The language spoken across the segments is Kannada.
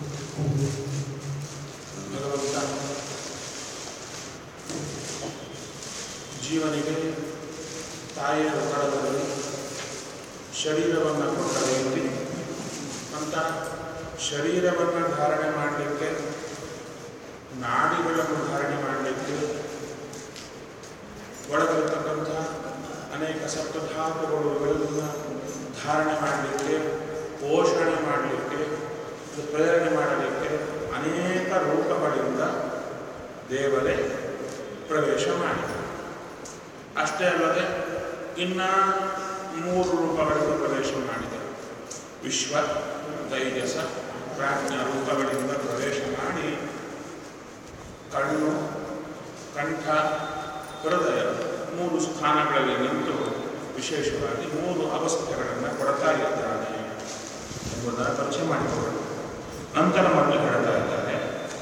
ಭಗವಂತ ಜೀವನಿಗೆ ತಾಯಿಯ ಒತ್ತಡದಲ್ಲಿ ಶರೀರವನ್ನು ಕೊಟ್ಟ ರೀತಿ ಅಂತ ಶರೀರವನ್ನು ಧಾರಣೆ ಮಾಡಲಿಕ್ಕೆ ನಾಡಿಗಳನ್ನು ಧಾರಣೆ ಮಾಡಲಿಕ್ಕೆ ಒಳಗಿರತಕ್ಕಂಥ ಅನೇಕ ಸಪ್ತಧಾತುಗಳುಗಳನ್ನು ಧಾರಣೆ ಮಾಡಲಿಕ್ಕೆ ಪೋಷಣೆ ಮಾಡಲಿಕ್ಕೆ ಅದು ಪ್ರೇರಣೆ ಮಾಡಲಿಕ್ಕೆ ಅನೇಕ ರೂಪಗಳಿಂದ ದೇವರೇ ಪ್ರವೇಶ ಮಾಡಿದರು ಅಷ್ಟೇ ಅಲ್ಲದೆ ಇನ್ನ ಮೂರು ರೂಪಗಳಿಂದ ಪ್ರವೇಶ ಮಾಡಿದರು ವಿಶ್ವ ತೈಜಸ ಪ್ರಾಜ್ಞ ರೂಪಗಳಿಂದ ಪ್ರವೇಶ ಮಾಡಿ ಕಣ್ಣು ಕಂಠ ಹೃದಯ ಮೂರು ಸ್ಥಾನಗಳಲ್ಲಿ ನಿಂತು ವಿಶೇಷವಾಗಿ ಮೂರು ಅವಸ್ಥೆಗಳನ್ನು ಕೊಡ್ತಾ ಇದ್ದಾನೆ ಎಂಬುದನ್ನು ಪರಿಚಯ ಮಾಡಿಕೊಳ್ಳೋಣ ನಂತರ ಮತ್ತೆ ಹೇಳ್ತಾ ಇದ್ದಾರೆ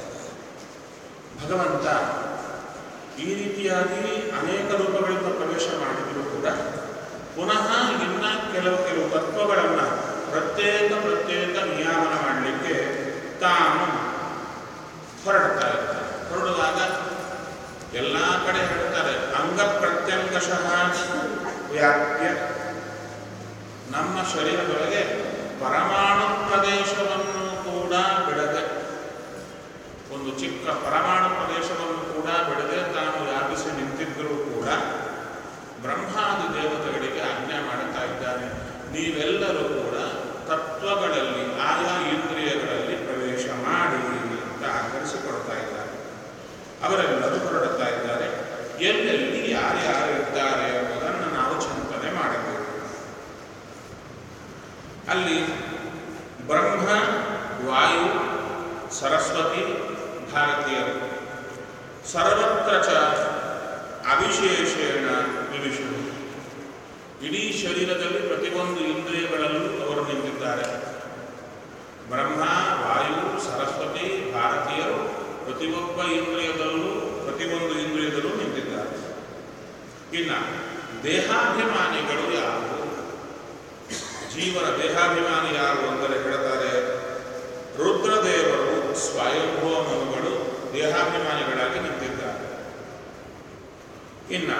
ಭಗವಂತ ಈ ರೀತಿಯಾಗಿ ಅನೇಕ ರೂಪಗಳಿಂದ ಪ್ರವೇಶ ಮಾಡಿದರೂ ಕೂಡ ಪುನಃ ಇನ್ನ ಕೆಲವು ಕೆಲವು ತತ್ವಗಳನ್ನು ಪ್ರತ್ಯೇಕ ಪ್ರತ್ಯೇಕ ನಿಯಾಮನ ಮಾಡಲಿಕ್ಕೆ ತಾನು ಹೊರಡ್ತಾ ಇರ್ತಾರೆ ಹೊರಡುವಾಗ ಎಲ್ಲ ಕಡೆ ಹೇಳ್ತಾರೆ ಅಂಗ ಪ್ರತ್ಯಂಗಶಃ ವ್ಯಾಪ್ಯ ನಮ್ಮ ಶರೀರದೊಳಗೆ ಪರಮಾಣು ಪ್ರದೇಶವನ್ನು ಕೂಡ ಬಿಡದೆ ಒಂದು ಚಿಕ್ಕ ಪರಮಾಣು ಪ್ರದೇಶವನ್ನು ಕೂಡ ಬಿಡದೆ ತಾನು ವ್ಯಾಪಿಸಿ ನಿಂತಿದ್ದರೂ ಕೂಡ ಬ್ರಹ್ಮಾದಿ ದೇವತೆಗಳಿಗೆ ಆಜ್ಞೆ ಮಾಡುತ್ತಾ ಇದ್ದಾನೆ ನೀವೆಲ್ಲರೂ ಕೂಡ ತತ್ವಗಳಲ್ಲಿ ಆಯಾ ಇಂದ್ರಿಯಗಳಲ್ಲಿ ಪ್ರವೇಶ ಮಾಡಿ ಅಂತ ಆಕರಿಸಿಕೊಡ್ತಾ ಇದ್ದಾರೆ ಅವರೆಲ್ಲರೂ ಹೊರಡುತ್ತಾ ಇದ್ದಾರೆ ಎಲ್ಲೆಲ್ಲಿ ಯಾರ್ಯಾರು ಇದ್ದಾರೆ ಎಂಬುದನ್ನು ನಾವು ಚಿಂತನೆ ಮಾಡಬೇಕು ಅಲ್ಲಿ ಬ್ರಹ್ಮ ವಾಯು ಸರಸ್ವತಿ ಭಾರತೀಯರು ಸರ್ವತ್ರ ಚ ಅವಿಶೇಷೇಣ ವಿವಿಷು ಇಡೀ ಶರೀರದಲ್ಲಿ ಪ್ರತಿಯೊಂದು ಇಂದ್ರಿಯಗಳಲ್ಲೂ ಅವರು ನಿಂತಿದ್ದಾರೆ ಬ್ರಹ್ಮ ವಾಯು ಸರಸ್ವತಿ ಭಾರತೀಯರು ಪ್ರತಿಯೊಬ್ಬ ಇಂದ್ರಿಯದಲ್ಲೂ ಪ್ರತಿಯೊಂದು ಇಂದ್ರಿಯದಲ್ಲೂ ನಿಂತಿದ್ದಾರೆ ಇನ್ನು ದೇಹಾಭಿಮಾನಿಗಳು ಯಾರು ಜೀವನ ದೇಹಾಭಿಮಾನಿ ಯಾರು ಅಂದರೆ ಹೇಳ್ತಾರೆ ರುದ್ರದೇವರು ಸ್ವಯಂಭವ ಮನುಗಳು ದೇಹಾಭಿಮಾನಿಗಳಾಗಿ ನಿಂತಿದ್ದಾರೆ ಇನ್ನ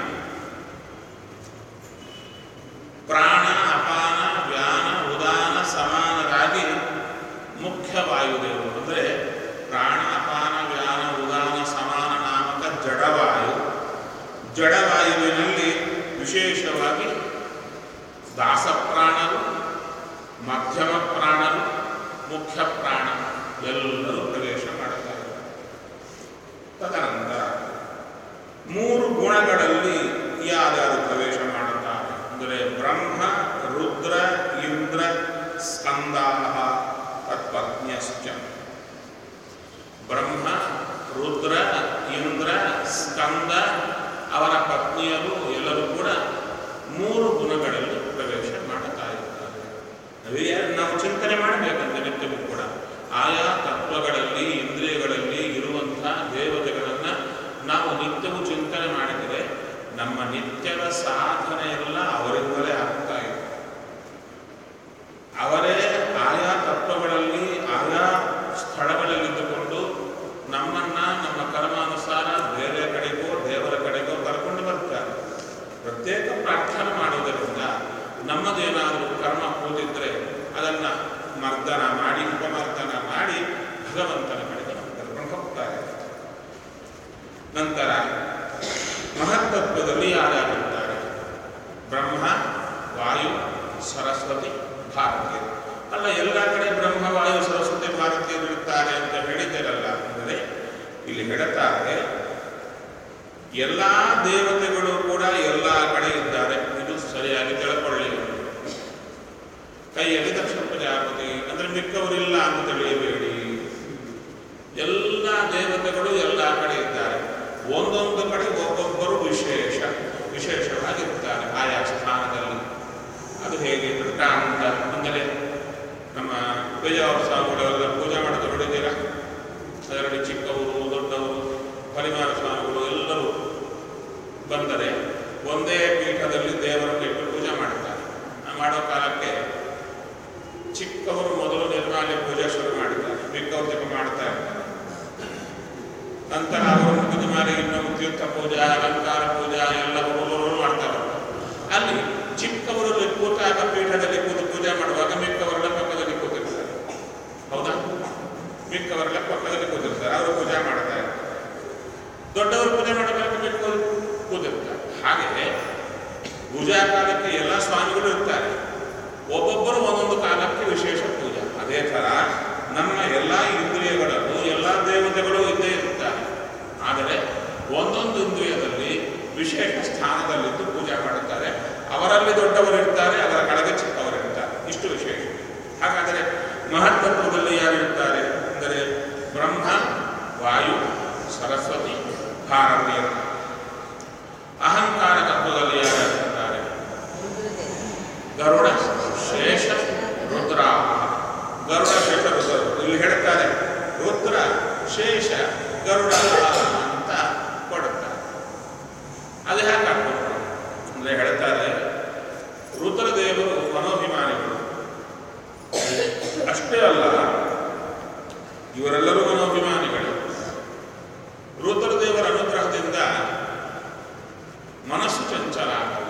ಪ್ರಾಣ ಅಪಾನ ವ್ಯಾನ ಉದಾನ ಸಮಾನರಾಗಿ ಮುಖ್ಯ ವಾಯುದೇವರು ಅಂದರೆ ಪ್ರಾಣ ಅಪಾನ ವ್ಯಾನ ಉದಾನ ಸಮಾನ ನಾಮಕ ಜಡವಾಯು ಜಡವಾಯುವಿನಲ್ಲಿ ವಿಶೇಷವಾಗಿ ದಾಸಪ್ರಾಣರು ಮಧ್ಯಮ ಪ್ರಾಣರು ಮುಖ್ಯ ಪ್ರಾಣ ಎಲ್ಲರೂ ಪ್ರವೇಶ ಮಾಡುತ್ತಾರೆ ತದನಂತರ ಮೂರು ಗುಣಗಳಲ್ಲಿ ಯಾರ್ಯಾರು ಪ್ರವೇಶ ಮಾಡುತ್ತಾರೆ ಅಂದರೆ ಬ್ರಹ್ಮ ರುದ್ರ ಇಂದ್ರ ಸ್ಕಂದಾ ತತ್ಪತ್ನ್ಯಶ್ಚ ಬ್ರಹ್ಮ ರುದ್ರ ಇಂದ್ರ ಸ್ಕಂದ ಅವರ ಪತ್ನಿಯರು ಎಲ್ಲರೂ ಕೂಡ ಮೂರು ಗುಣಗಳಲ್ಲಿ ಪ್ರವೇಶ ಮಾಡುತ್ತಾ ಇದ್ದಾರೆ ಅವೇ ನಾವು ಚಿಂತನೆ ಮಾಡಬೇಕಂತೆ ನಿತ್ಯವೂ ಕೂಡ ಆಯಾ ತತ್ವಗಳಲ್ಲಿ ಇಂದ್ರಿಯಗಳಲ್ಲಿ ಇರುವಂತಹ ದೇವತೆಗಳನ್ನು ನಾವು ನಿತ್ಯವೂ ಚಿಂತನೆ ಮಾಡಿದರೆ ನಮ್ಮ ನಿತ್ಯದ ಸಾಧನೆ ಎಲ್ಲ ಅವರಿಂದಲೇ ಆಗ್ತಾ ಇದೆ ಅವರೇ ಆಯಾ ತತ್ವಗಳಲ್ಲಿ ಆಯಾ ಸ್ಥಳಗಳಲ್ಲಿದ್ದುಕೊಂಡು ನಮ್ಮನ್ನ ನಮ್ಮ ಕರ್ಮಾನುಸಾರ ಬೇರೆ ಕಡೆಗೋ ದೇವರ ಕಡೆಗೋ ಕರ್ಕೊಂಡು ಬರ್ತಾರೆ ಪ್ರತ್ಯೇಕ ಪ್ರಾರ್ಥನೆ ಮಾಡುವುದರಿಂದ ನಮ್ಮದೇನಾದರೂ ಕರ್ಮ ಕೂತಿದ್ರೆ ಅದನ್ನ ಮರ್ದನ ಮಾಡಿ ಉಪಮರ್ದನ ಮಾಡಿ ಭಗವಂತನ ಕಡೆಗೆ ನಾವು ಕರ್ಕೊಂಡು ಹೋಗ್ತಾರೆ ನಂತರ ಮಹತ್ತತ್ವದಲ್ಲಿ ಯಾರ್ಯಾರಿದ್ದಾರೆ ಬ್ರಹ್ಮ ವಾಯು ಸರಸ್ವತಿ ಭಾರತೀಯರು ಅಲ್ಲ ಎಲ್ಲ ಕಡೆ ಬ್ರಹ್ಮ ವಾಯು ಸರಸ್ವತಿ ಭಾರತೀಯರು ಇರ್ತಾರೆ ಅಂತ ಹೇಳಿದ್ದೇರಲ್ಲ ಅಂದರೆ ಇಲ್ಲಿ ಹೇಳುತ್ತಾರೆ ಎಲ್ಲ ದೇವತೆಗಳು ಕೂಡ ಎಲ್ಲ ಕಡೆ ಇದ್ದಾರೆ ಇದು ಸರಿಯಾಗಿ ತಿಳ್ಕೊಳ್ಳಿ ಕೈಯಲ್ಲಿ ದಕ್ಷಿಣ ಪ್ರಜಾಪತಿ ಅಂದ್ರೆ ಮಿಕ್ಕವರಿಲ್ಲ ಅಂತ ತಿಳಿಯಬೇಡಿ ಎಲ್ಲ ದೇವತೆಗಳು ಎಲ್ಲ ಕಡೆ ಇದ್ದಾರೆ ಒಂದೊಂದು ಕಡೆ ಒಬ್ಬೊಬ್ಬರು ವಿಶೇಷ ವಿಶೇಷವಾಗಿರ್ತಾರೆ ಆಯಾ ಸ್ಥಾನದಲ್ಲಿ ಅದು ಹೇಗೆ ದೃಷ್ಟಾಂತ ಅಂದರೆ ನಮ್ಮ ಬೇಜಾವರ ಸ್ವಾಮಿಗಳೆಲ್ಲ ಪೂಜೆ ಮಾಡೋದು ನೋಡಿದ್ದೀರಾ ಅದರಲ್ಲಿ ಚಿಕ್ಕವರು ದೊಡ್ಡವರು ಪರಿಮಾಣ ಸ್ವಾಮಿಗಳು ಎಲ್ಲರೂ ಬಂದರೆ ಒಂದೇ ಪೀಠದಲ್ಲಿ ದೇವರನ್ನು ಇಟ್ಟು ಪೂಜೆ ಮಾಡ್ತಾರೆ ಆ ಮಾಡೋ ಕಾಲಕ್ಕೆ ಚಿಕ್ಕವರು ಮೊದಲು ನಿರ್ಮಾಲ್ಯ ಪೂಜೆ ಶುರು ಮಾಡಿದ್ದಾರೆ ಮಿಕ್ಕವರು ದೇವರು ಜಪ ಮಾಡ್ತಾ ಇರ್ತಾರೆ ನಂತರ ಅವರು ಪೂಜೆ ಮಾಡಿ ಇನ್ನೊಂದು ತೀರ್ಥ ಪೂಜಾ ಅಲಂಕಾರ ಪೂಜಾ ಎಲ್ಲ ಒಬ್ಬೊಬ್ಬರು ಮಾಡ್ತಾ ಬರ್ತಾರೆ ಅಲ್ಲಿ ಚಿಕ್ಕವರಲ್ಲಿ ಕೂತಾಗ ಪೀಠದಲ್ಲಿ ಕೂತು ಪೂಜೆ ಮಾಡುವಾಗ ಮಿಕ್ಕವರೆಲ್ಲ ಪಕ್ಕದಲ್ಲಿ ಕೂತಿರ್ತಾರೆ ಹೌದಾ ಮಿಕ್ಕವರೆಲ್ಲ ಪಕ್ಕದಲ್ಲಿ ಕೂತಿರ್ತಾರೆ ಅವರು ಪೂಜೆ ಮಾಡ್ತಾರೆ ದೊಡ್ಡವರು ಪೂಜೆ ಮಾಡಬೇಕು ಮಿಕ್ಕವರು ಕೂತಿರ್ತಾರೆ ಹಾಗೆ ಪೂಜಾ ಕಾಲಕ್ಕೆ ಎಲ್ಲ ಸ್ವಾಮಿಗಳು ಇರ್ತಾರೆ ಒಬ್ಬೊಬ್ಬರು ಒಂದೊಂದು ಕಾಲಕ್ಕೆ ವಿಶೇಷ ಪೂಜೆ ಅದೇ ಥರ ನಮ್ಮ ಎಲ್ಲ ಇಂದ್ರಿಯಗಳಲ್ಲೂ ಎಲ್ಲ ದೇವತೆಗಳು ಇದ್ದೇ ಇರ್ತಾರೆ ಆದರೆ ಒಂದೊಂದು ಇಂದ್ರಿಯದಲ್ಲಿ ವಿಶೇಷ ಸ್ಥಾನದಲ್ಲಿದ್ದು ಪೂಜೆ ಮಾಡುತ್ತಾರೆ ಅವರಲ್ಲಿ ದೊಡ್ಡವರು ಇರ್ತಾರೆ ಅವರ ಕೆಳಗೆ ಚಿಕ್ಕವರು ಇರ್ತಾರೆ ಇಷ್ಟು ವಿಶೇಷ ಹಾಗಾದರೆ ಮಹತ್ತತ್ವದಲ್ಲಿ ಯಾರು ಇರ್ತಾರೆ ಅಂದರೆ ಬ್ರಹ್ಮ ವಾಯು ಸರಸ್ವತಿ ಭಾರತೀಯ ಅಹಂಕಾರ ತತ್ವದಲ್ಲಿ ಯಾರು ಇರ್ತಾರೆ ಗರುಡ ಶೇಷ ರುದ್ರ ಗರುಡ ಶೇಷ ರುದ್ರ ಇಲ್ಲಿ ಹೇಳ್ತಾರೆ ರುದ್ರ ಶೇಷ ಗರುಡ ಅಂತ ಕೊಡುತ್ತಾರೆ ಅದು ಹೇಗೆ ಹಾಕ್ಬೇಕು ಅಂದ್ರೆ ಹೇಳ್ತಾರೆ ರುದ್ರದೇವರು ಮನೋಭಿಮಾನಿಗಳು ಅಷ್ಟೇ ಅಲ್ಲ ಇವರೆಲ್ಲರೂ ಮನೋಭಿಮಾನಿಗಳು ರುದ್ರದೇವರ ಅನುಗ್ರಹದಿಂದ ಮನಸ್ಸು ಚಂಚಲ ಆಗಲ್ಲ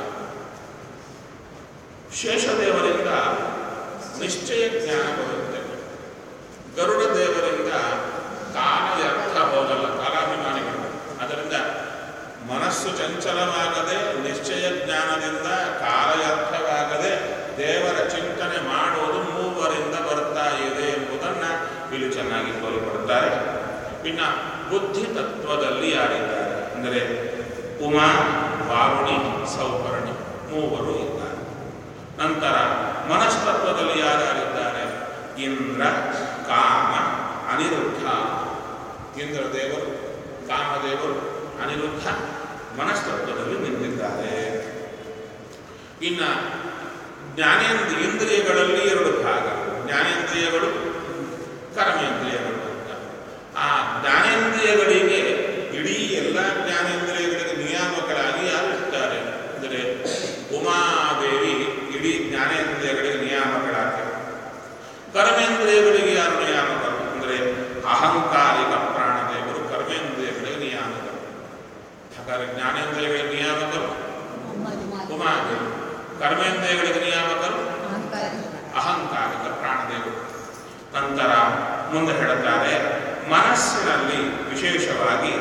ಶೇಷದೇವರಿಂದ ನಿಶ್ಚಯ ಜ್ಞಾನ ಬರುತ್ತೆ ಗರುಡ ದೇವರಿಂದ ಕಾಲ ವ್ಯರ್ಥ ಹೋಗಲ್ಲ ಕಾಲಾಭಿಮಾನಿಗಳು ಅದರಿಂದ ಮನಸ್ಸು ಚಂಚಲವಾಗದೆ ನಿಶ್ಚಯ ಜ್ಞಾನದಿಂದ ಕಾಲ ವ್ಯರ್ಥವಾಗದೆ ದೇವರ ಚಿಂತನೆ ಮಾಡುವುದು ಮೂವರಿಂದ ಬರ್ತಾ ಇದೆ ಎಂಬುದನ್ನು ಇಲ್ಲಿ ಚೆನ್ನಾಗಿ ತೋರಿಕೊಡುತ್ತಾರೆ ಇನ್ನು ಬುದ್ಧಿ ತತ್ವದಲ್ಲಿ ಯಾರಿದ್ದಾರೆ ಅಂದರೆ ಉಮಾ ವಾರುಣಿ ಸೌಪರ್ಣಿ ಮೂವರು ಇದ್ದಾರೆ ನಂತರ ಮನಸ್ತತ್ವದಲ್ಲಿ ಯಾರ್ಯಾರಿದ್ದಾರೆ ಇಂದ್ರ ಕಾಮ ಅನಿರುದ್ಧ ಇಂದ್ರ ದೇವರು ಕಾಮದೇವರು ಅನಿರುದ್ಧ ಮನಸ್ತತ್ವದಲ್ಲಿ ನಿಂತಿದ್ದಾರೆ ಇನ್ನು ಜ್ಞಾನೇಂದ್ರ ಇಂದ್ರಿಯಗಳಲ್ಲಿ ಎರಡು ಭಾಗ ಜ್ಞಾನೇಂದ್ರಿಯಗಳು ಕರ್ಮೇಂದ್ರಿಯಗಳು ಅಂತ ಆ ಜ್ಞಾನೇಂದ್ರಿಯಗಳಿಗೆ ಇಡೀ ಎಲ್ಲ ಜ್ಞಾನೇಂದ್ರಿಯಗಳಿಗೆ ನಿಯಾಮಕರಾಗಿ ಯಾರು ಇರ್ತಾರೆ ಅಂದರೆ ಉಮಾದೇವಿ ಇಡೀ ಜ್ಞಾನೇಂದ್ರಿಯಗಳಿಗೆ ನಿಯಾಮಕರಾಗಿ ಕರ್ಮೇಂದ್ರಿಯಗಳಿಗೆ ಯಾರು ನಿಯಾಮಕರು ಅಂದರೆ ಅಹಂಕಾರಿಕ ಪ್ರಾಣದೇವರು ಕರ್ಮೇಂದ್ರಿಯಗಳಿಗೆ ನಿಯಾಮಕರು ಹಾಗಾದರೆ ಜ್ಞಾನೇಂದ್ರಿಯಗಳಿಗೆ ನಿಯಾಮಕರು ಉಮಾದೇವಿ ಕರ್ಮೇಂದ್ರಿಯಗಳಿಗೆ ನಿಯಾಮಕರು ಅಹಂಕಾರಿಕ ಪ್ರಾಣದೇವರು ನಂತರ ಮುಂದೆ ಹೇಳುತ್ತಾರೆ ಮನಸ್ಸಿನಲ್ಲಿ ವಿಶೇಷವಾಗಿ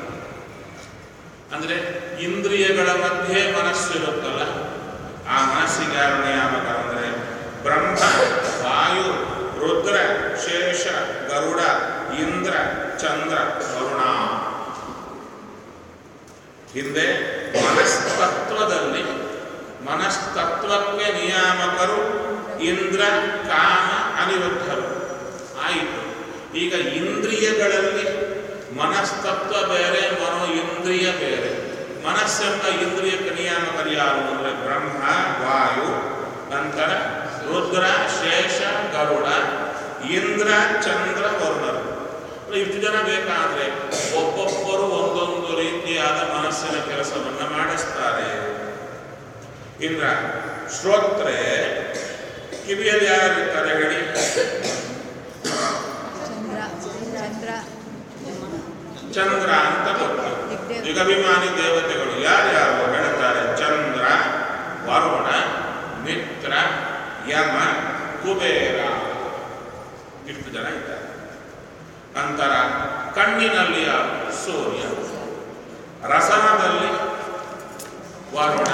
ಅಂದರೆ ಇಂದ್ರಿಯಗಳ ಮಧ್ಯೆ ಮನಸ್ಸಿರುತ್ತಲ್ಲ ಆ ಮನಸ್ಸಿಗೆ ಯಾರು ನಿಯಾಮಕ ಅಂದರೆ ಬ್ರಹ್ಮ ವಾಯು ರುದ್ರ ಶೇಷ ಗರುಡ ಇಂದ್ರ ಚಂದ್ರ ವರುಣ ಹಿಂದೆ ಮನಸ್ತತ್ವದಲ್ಲಿ ಮನಸ್ತತ್ವಕ್ಕೆ ನಿಯಾಮಕರು ಇಂದ್ರ ಕಾಮ ಅನಿರುದ್ಧರು ಆಯಿತು ಈಗ ಇಂದ್ರಿಯಗಳಲ್ಲಿ ಮನಸ್ತತ್ವ ಬೇರೆ ಮನೋ ಇಂದ್ರಿಯ ಬೇರೆ ಮನಸ್ಸೆಂಬ ಇಂದ್ರಿಯಕ್ಕೆ ನಿಯಾಮಕರು ಯಾರು ಅಂದರೆ ಬ್ರಹ್ಮ ವಾಯು ನಂತರ ರುದ್ರ ಶೇಷ ಗರುಡ ಇಂದ್ರ ಚಂದ್ರ ವರುಣರು ಇಷ್ಟು ಜನ ಬೇಕಾದ್ರೆ ಒಬ್ಬೊಬ್ಬರು ಒಂದೊಂದು ರೀತಿಯಾದ ಮನಸ್ಸಿನ ಕೆಲಸವನ್ನು ಮಾಡಿಸ್ತಾರೆ ಇಂದ್ರ ಶ್ರೋತ್ರೆ ಕಿವಿಯಲ್ಲಿ ಯಾರಿರ್ತಾರೆ ಹೇಳಿ ಚಂದ್ರ ಚಂದ್ರ ಚಂದ್ರ ಅಂತ ಗೊತ್ತು ದಿಗಭಿಮಾನಿ ದೇವತೆಗಳು ಯಾರ್ಯಾರು ಹೇಳ್ತಾರೆ ಚಂದ್ರ ವರುಣ ಮಿತ್ರ ಯಮ ಕುಬೇರ ಇಷ್ಟು ಜನ ಇದ್ದಾರೆ ನಂತರ ಕಣ್ಣಿನಲ್ಲಿ ಯಾರು ಸೂರ್ಯ ರಸನದಲ್ಲಿ ವರುಣ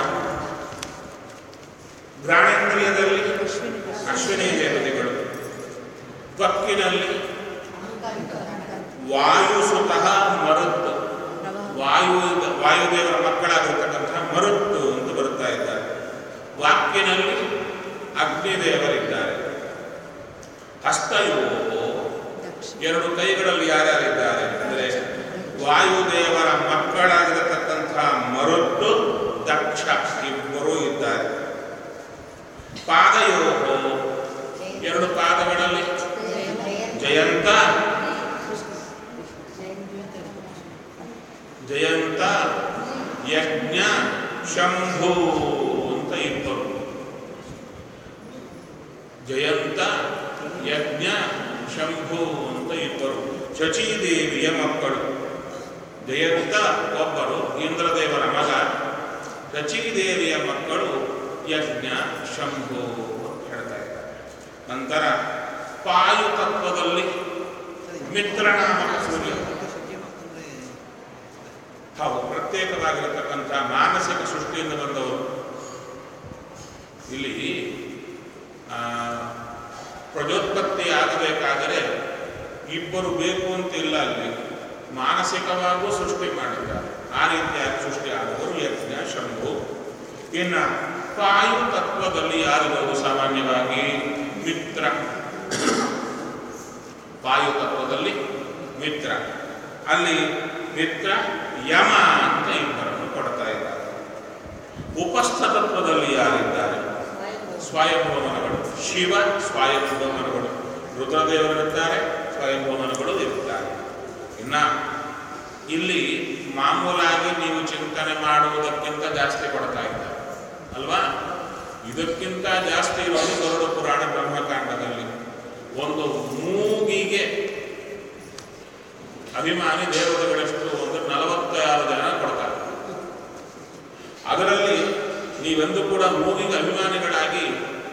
ಘ್ರಾಣೇಂದ್ರಿಯದಲ್ಲಿ ಅಶ್ವಿನಿ ದೇವತೆಗಳು ತ್ವಕ್ಕಿನಲ್ಲಿ ವಾಯು ಸುತಃ ಮರುತ್ತು ವಾಯು ವಾಯುದೇವರ ಮಕ್ಕಳಾಗಿರ್ತಕ್ಕಂಥ ಮರುತ್ತು ಅಂತ ಬರುತ್ತಾ ಇದ್ದಾರೆ ವಾಕ್ಯನಲ್ಲಿ ಅಗ್ನಿದೇವರಿದ್ದಾರೆ ಹಸ್ತಯೋಗೋ ಎರಡು ಕೈಗಳಲ್ಲಿ ಯಾರ್ಯಾರಿದ್ದಾರೆ ಅಂದರೆ ವಾಯುದೇವರ ಮಕ್ಕಳಾಗಿರತಕ್ಕಂಥ ಮರುತ್ತು ದಕ್ಷ ಇಬ್ಬರೂ ಇದ್ದಾರೆ ಪಾದಯೋಗೋ ಎರಡು ಪಾದಗಳಲ್ಲಿ ಜಯಂತ ಜಯಂತ ಯಜ್ಞ ಶಂಭು ಅಂತ ಇಬ್ಬರು ಜಯಂತ ಯಜ್ಞ ಶಂಭು ಶಂಭು ಅಂತ ಇಬ್ಬರು ಶಚೀದೇವಿಯ ಮಕ್ಕಳು ಜಯಂತ ಒಬ್ಬರು ಇಂದ್ರದೇವರ ಮಗ ಶಚೀದೇವಿಯ ಮಕ್ಕಳು ಯಜ್ಞ ಶಂಭು ಅಂತ ಹೇಳ್ತಾ ಇದ್ದಾರೆ ನಂತರ ಪಾಯು ತತ್ವದಲ್ಲಿ ಮಿತ್ರನಾಮಕ ಸೂರ್ಯ ಹೌದು ಪ್ರತ್ಯೇಕವಾಗಿರತಕ್ಕಂಥ ಮಾನಸಿಕ ಸೃಷ್ಟಿಯಿಂದ ಬಂದವರು ಇಲ್ಲಿ ಆ, ಪ್ರಜೋತ್ಪತ್ತಿ ಆಗಬೇಕಾದರೆ ಇಬ್ಬರು ಬೇಕು ಅಂತಿಲ್ಲ ಅಲ್ಲಿ ಮಾನಸಿಕವಾಗೂ ಸೃಷ್ಟಿ ಮಾಡಿದ್ದಾರೆ ಆ ರೀತಿಯಾಗಿ ಸೃಷ್ಟಿ ಆದವರು ಯಜ್ಞ ಶಂಭು ಇನ್ನು ವಾಯು ತತ್ವದಲ್ಲಿ ಯಾರಿರೋದು ಸಾಮಾನ್ಯವಾಗಿ ಮಿತ್ರ ವಾಯು ತತ್ವದಲ್ಲಿ ಮಿತ್ರ ಅಲ್ಲಿ ಮಿತ್ರ ಯಮ ಅಂತ ಇಬ್ಬರನ್ನು ಕೊಡ್ತಾ ಇದ್ದಾರೆ ಉಪಸ್ಥ ತತ್ವದಲ್ಲಿ ಯಾರಿದ್ದಾರೆ ಸ್ವಯಂಭವನಗಳು ಶಿವ ಸ್ವಯಂಭವನಗಳು ರುದ್ರದೇವರಿದ್ದಾರೆ ಸ್ವಯಂಭವನಗಳು ಇರುತ್ತಾರೆ ಇನ್ನ ಇಲ್ಲಿ ಮಾಮೂಲಾಗಿ ನೀವು ಚಿಂತನೆ ಮಾಡುವುದಕ್ಕಿಂತ ಜಾಸ್ತಿ ಕೊಡ್ತಾ ಇದ್ದಾರೆ ಅಲ್ವಾ ಇದಕ್ಕಿಂತ ಜಾಸ್ತಿ ಇರೋದು ಗರುಡ ಪುರಾಣ ಬ್ರಹ್ಮಕಾಂಡದಲ್ಲಿ ಒಂದು ಮೂಗಿಗೆ ಅಭಿಮಾನಿ ದೇವತೆಗಳಷ್ಟು ಒಂದು ನಲವತ್ತಾರು ಜನ ಕೊಡ್ತಾರೆ ಅದರಲ್ಲಿ ನೀವೆಂದು ಕೂಡ ಮೂಗಿಗೆ ಅಭಿಮಾನಿಗಳಾಗಿ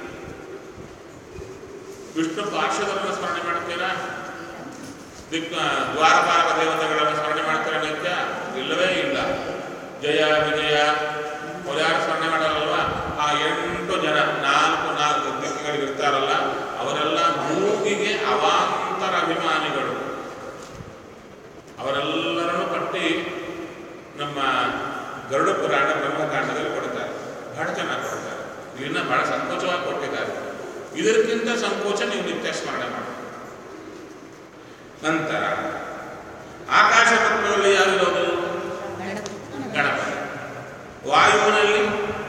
ವಿಷ್ಣು ಪಾರ್ಶ್ವದನ್ನು ಸ್ಮರಣೆ ಮಾಡ್ತೀರಾ ದಿಕ್ ದ್ವಾರಪಾಲಕ ದೇವತೆಗಳನ್ನು ಸ್ಮರಣೆ ಮಾಡ್ತೀರಾ ನಿತ್ಯ ಇಲ್ಲವೇ ಇಲ್ಲ ಜಯ ವಿಜಯ ಯಾರು ಸ್ಮರಣೆ ಮಾಡಲ್ಲಲ್ವಾ ಆ ಎಂಟು ಜನ ನಾಲ್ಕು ನಾಲ್ಕು ದಿಕ್ಕುಗಳಿಗೆ ಇರ್ತಾರಲ್ಲ ಅವರೆಲ್ಲ ಮೂಗಿಗೆ ಅವಾಂತರ ಅಭಿಮಾನಿಗಳು ಅವರೆಲ್ಲರನ್ನು ಕಟ್ಟಿ ನಮ್ಮ ಗರುಡ ಪುರಾಣ ಬ್ರಹ್ಮಕಾಂಡದಲ್ಲಿ ಕೊಡ್ತಾರೆ ಬಹಳ ಚೆನ್ನಾಗಿ ಕೊಡ್ತಾರೆ ಇದನ್ನ ಬಹಳ ಸಂಕೋಚವಾಗಿ ಕೊಟ್ಟಿದ್ದಾರೆ ಇದಕ್ಕಿಂತ ಸಂಕೋಚ ನೀವು ನಿತ್ಯ ಸ್ಮರಣೆ ಮಾಡಿ ನಂತರ ಆಕಾಶ ತತ್ವದಲ್ಲಿ ಯಾರಿರೋದು ಗಣಪತಿ ವಾಯುವಿನಲ್ಲಿ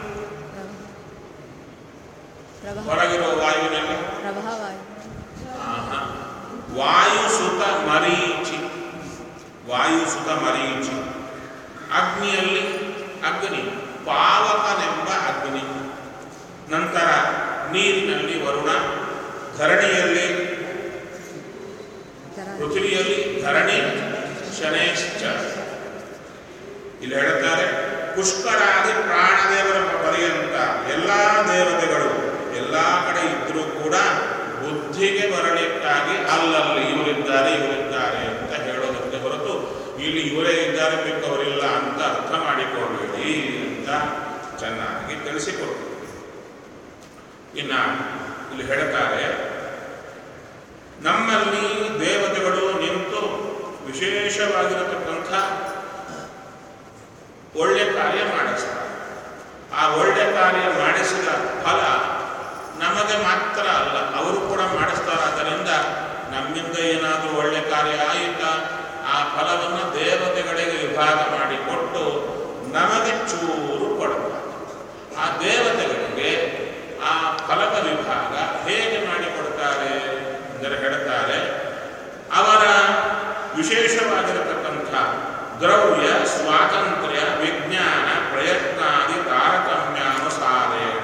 ಪ್ರಭಾ ಹೊರಗಿರೋ ವಾಯುವಿನಲ್ಲಿ ಪ್ರಭಾವಾಯು ಆಹಾ. ವಾಯುಸುತ ಮರೀಚಿ ವಾಯುಸುತ ಮರೀಚಿ ಅಗ್ನಿಯಲ್ಲಿ ಅಗ್ನಿ ಪಾವಕನೆಂಬ ಅಗ್ನಿ ನಂತರ ನೀರಿನಲ್ಲಿ ವರುಣ ಧರಣಿಯಲ್ಲಿ ತರ ಪೃಥ್ವಿಯಲ್ಲಿ ಧರಣಿ ಶನೇಶ್ಚ ಇಲ್ಲಿ ಹೇಳುತ್ತಾರೆ ಪುಷ್ಕರಾದಿ ಪ್ರಾಣದೇವರ ಪರ್ಯಂತ ಎಲ್ಲ ದೇವತೆಗಳು ಎಲ್ಲ ಕಡೆ ಇದ್ರೂ ಕೂಡ ಬುದ್ಧಿಗೆ ಬರಲಿಕ್ಕಾಗಿ ಅಲ್ಲಲ್ಲಿ ಇವರಿದ್ದಾರೆ ಇವರಿದ್ದಾರೆ ಅಂತ ಹೇಳೋದಕ್ಕೆ ಹೊರತು ಇಲ್ಲಿ ಇವರೇ ಇದ್ದಾರೆ ಮಿಕ್ಕವರಿಲ್ಲ ಅಂತ ಅರ್ಥ ಮಾಡಿಕೊಳ್ಳಬೇಡಿ ಅಂತ ಚೆನ್ನಾಗಿ ತಿಳಿಸಿಕೊಟ್ಟು ಇನ್ನ ಇಲ್ಲಿ ಹೇಳ್ತಾರೆ ನಮ್ಮಲ್ಲಿ ದೇವತೆಗಳು ನಿಂತು ವಿಶೇಷವಾಗಿರತಕ್ಕಂಥ ಒಳ್ಳೆ ಕಾರ್ಯ ಮಾಡಿಸ್ತಾರೆ ಆ ಒಳ್ಳೆ ಕಾರ್ಯ ಮಾಡಿಸಿದ ಫಲ ನಮಗೆ ಮಾತ್ರ ಅಲ್ಲ ಅವರು ಕೂಡ ಮಾಡಿಸ್ತಾರೆ ಆದ್ದರಿಂದ ನಮ್ಮಿಂದ ಏನಾದರೂ ಒಳ್ಳೆ ಕಾರ್ಯ ಆಯಿತಾ ಆ ಫಲವನ್ನು ದೇವತೆಗಳಿಗೆ ವಿಭಾಗ ಮಾಡಿಕೊಟ್ಟು ನಮಗೆ ಚೂರು ಕೊಡ್ತಾರೆ ಆ ದೇವತೆಗಳಿಗೆ ಆ ಫಲದ ವಿಭಾಗ ಹೇಗೆ ಮಾಡಿಕೊಡ್ತಾರೆ ಅಂದರೆ ಹೇಳ್ತಾರೆ ಅವರ ವಿಶೇಷವಾಗಿರತಕ್ಕಂಥ ದ್ರವ್ಯ ಸ್ವಾತಂತ್ರ್ಯ ವಿಜ್ಞಾನ ಪ್ರಯತ್ನಾದಿ ತಾರತಮ್ಯಾನುಸಾರೇಣ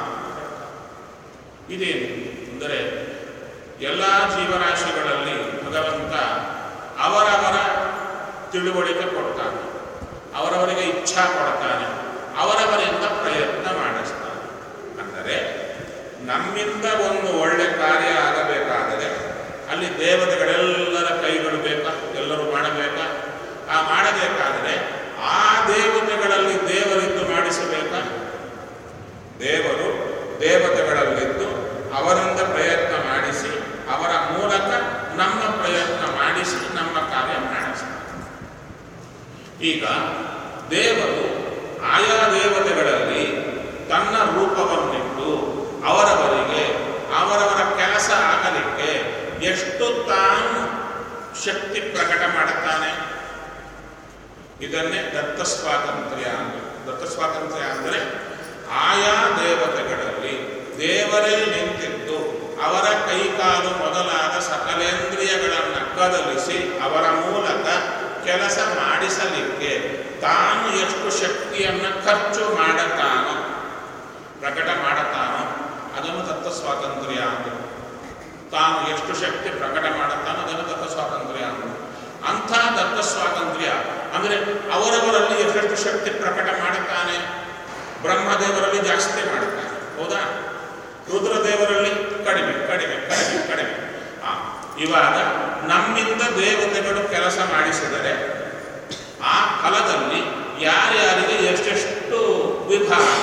ಇದೇನು ಅಂದರೆ ಎಲ್ಲ ಜೀವರಾಶಿಗಳಲ್ಲಿ ಭಗವಂತ ಅವರವರ ತಿಳುವಳಿಕೆ ಕೊಡ್ತಾನೆ ಅವರವರಿಗೆ ಇಚ್ಛಾ ಕೊಡ್ತಾನೆ ಅವರವರಿಂದ ಪ್ರಯತ್ನ ಮಾಡಿಸ್ತಾನೆ ಅಂದರೆ ನಮ್ಮಿಂದ ಒಂದು ಒಳ್ಳೆ ಕಾರ್ಯ ಆಗಬೇಕಾದರೆ ಅಲ್ಲಿ ದೇವತೆಗಳೆಲ್ಲರ ಕೈಗಳು ಬೇಕಾ ಎಲ್ಲರೂ ಮಾಡಬೇಕಾ ಆ ಮಾಡಬೇಕಾದರೆ ಆ ದೇವತೆಗಳಲ್ಲಿ ದೇವರಿದ್ದು ಮಾಡಿಸಬೇಕಾ ದೇವರು ದೇವತೆಗಳಲ್ಲಿದ್ದು ಅವರಿಂದ ಪ್ರಯತ್ನ ಮಾಡಿಸಿ ಅವರ ಮೂಲಕ ನಮ್ಮ ಪ್ರಯತ್ನ ಮಾಡಿಸಿ ನಮ್ಮ ಕಾರ್ಯ ಮಾಡಿಸ್ತಾರೆ ಈಗ ದೇವರು ಆಯಾ ದೇವತೆಗಳಲ್ಲಿ ತನ್ನ ರೂಪವನ್ನಿಟ್ಟು ಅವರವರಿಗೆ ಅವರವರ ಕೆಲಸ ಆಗಲಿಕ್ಕೆ ಎಷ್ಟು ತಾನು ಶಕ್ತಿ ಪ್ರಕಟ ಮಾಡುತ್ತಾನೆ ಇದನ್ನೇ ದತ್ತ ಸ್ವಾತಂತ್ರ್ಯ ಅಂದ್ರೆ ದತ್ತ ಸ್ವಾತಂತ್ರ್ಯ ಅಂದರೆ ಆಯಾ ದೇವತೆಗಳಲ್ಲಿ ದೇವರೇ ನಿಂತಿದ್ದು ಅವರ ಕೈಕಾಲು ಮೊದಲಾದ ಸಕಲೇಂದ್ರಿಯಗಳನ್ನು ಕದಲಿಸಿ ಅವರ ಮೂಲಕ ಕೆಲಸ ಮಾಡಿಸಲಿಕ್ಕೆ ತಾನು ಎಷ್ಟು ಶಕ್ತಿಯನ್ನು ಖರ್ಚು ಮಾಡುತ್ತಾನೋ ಪ್ರಕಟ ಮಾಡುತ್ತಾನೋ ಅದನ್ನು ತತ್ವ ಸ್ವಾತಂತ್ರ್ಯ ಅಂತ ತಾನು ಎಷ್ಟು ಶಕ್ತಿ ಪ್ರಕಟ ಮಾಡುತ್ತಾನೋ ಅದನ್ನು ದತ್ತ ಸ್ವಾತಂತ್ರ್ಯ ಅಂತ ಅಂಥ ದತ್ತ ಸ್ವಾತಂತ್ರ್ಯ ಅಂದರೆ ಅವರವರಲ್ಲಿ ಎಷ್ಟೆಷ್ಟು ಶಕ್ತಿ ಪ್ರಕಟ ಮಾಡುತ್ತಾನೆ ಬ್ರಹ್ಮದೇವರಲ್ಲಿ ಜಾಸ್ತಿ ಮಾಡುತ್ತಾನೆ ಹೌದಾ ರುದ್ರದೇವರಲ್ಲಿ ಕಡಿಮೆ ಕಡಿಮೆ ಕಡಿಮೆ ಕಡಿಮೆ ಆ, ಇವಾಗ ನಮ್ಮಿಂದ ದೇವತೆಗಳು ಕೆಲಸ ಮಾಡಿಸಿದರೆ ಆ ಫಲದಲ್ಲಿ ಯಾರ್ಯಾರಿಗೆ ಎಷ್ಟೆಷ್ಟು ವಿಭಾಗ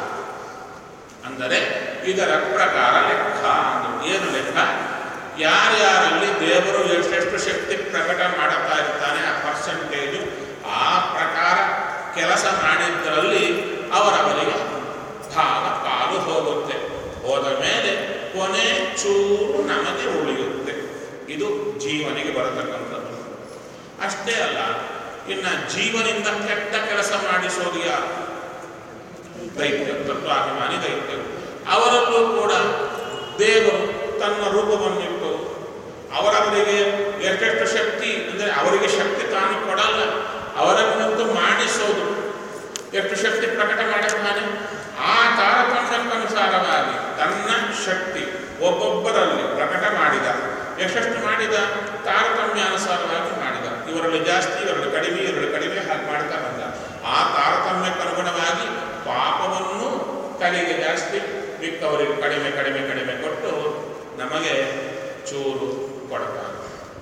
ಅಂದರೆ ಇದರ ಪ್ರಕಾರ ಲೆಕ್ಕ ಅಂದ್ರೆ ಏನು ಲೆಕ್ಕ ಯಾರ್ಯಾರಲ್ಲಿ ದೇವರು ಎಷ್ಟೆಷ್ಟು ಶಕ್ತಿ ಪ್ರಕಟ ಮಾಡುತ್ತಾ ಇರ್ತಾನೆ ಆ ಪರ್ಸೆಂಟೇಜು ಆ ಪ್ರಕಾರ ಕೆಲಸ ಮಾಡಿದ್ದರಲ್ಲಿ ಅವರವರಿಗೆ ಭಾಗ ಪಾಲು ಹೋಗುತ್ತೆ ಹೋದ ಮೇಲೆ ಕೊನೆ ಚೂರು ನಮಗೆ ಉಳಿಯುತ್ತೆ ಇದು ಜೀವನಿಗೆ ಬರತಕ್ಕಂಥದ್ದು ಅಷ್ಟೇ ಅಲ್ಲ ಇನ್ನ ಜೀವನಿಂದ ಕೆಟ್ಟ ಕೆಲಸ ಮಾಡಿಸೋದು ಯಾರು ದೈತ್ಯ ತತ್ವಾಭಿಮಾನಿ ದೈತ್ಯರು ಅವರಲ್ಲೂ ಕೂಡ ದೇವರು ತನ್ನ ರೂಪವನ್ನಿಟ್ಟು ಅವರವರಿಗೆ ಎಷ್ಟೆಷ್ಟು ಶಕ್ತಿ ಅಂದರೆ ಅವರಿಗೆ ಶಕ್ತಿ ತಾನು ಕೊಡಲ್ಲ ಅವರನ್ನಂತೂ ಮಾಡಿಸೋದು ಎಷ್ಟು ಶಕ್ತಿ ಪ್ರಕಟ ಮಾಡುತ್ತಾನೆ ಆ ತಾರತಮ್ಯಕ್ಕನುಸಾರವಾಗಿ ತನ್ನ ಶಕ್ತಿ ಒಬ್ಬೊಬ್ಬರಲ್ಲಿ ಪ್ರಕಟ ಮಾಡಿದ ಎಷ್ಟೆಷ್ಟು ಮಾಡಿದ ತಾರತಮ್ಯಾನುಸಾರವಾಗಿ ಮಾಡಿದ ಇವರಲ್ಲಿ ಜಾಸ್ತಿ ಇವರಲ್ಲಿ ಕಡಿಮೆ ಇವರಲ್ಲಿ ಕಡಿಮೆ ಹಾಗೆ ಮಾಡ್ತಾ ಬಂದ ಆ ತಾರತಮ್ಯಕ್ಕನುಗುಣವಾಗಿ ಪಾಪವನ್ನು ತಲೆಗೆ ಜಾಸ್ತಿ ಮಿಕ್ಕವರಿಗೆ ಕಡಿಮೆ ಕಡಿಮೆ ಕಡಿಮೆ ಕೊಟ್ಟು ನಮಗೆ ಚೂರು ಕೊಡ್ತಾರೆ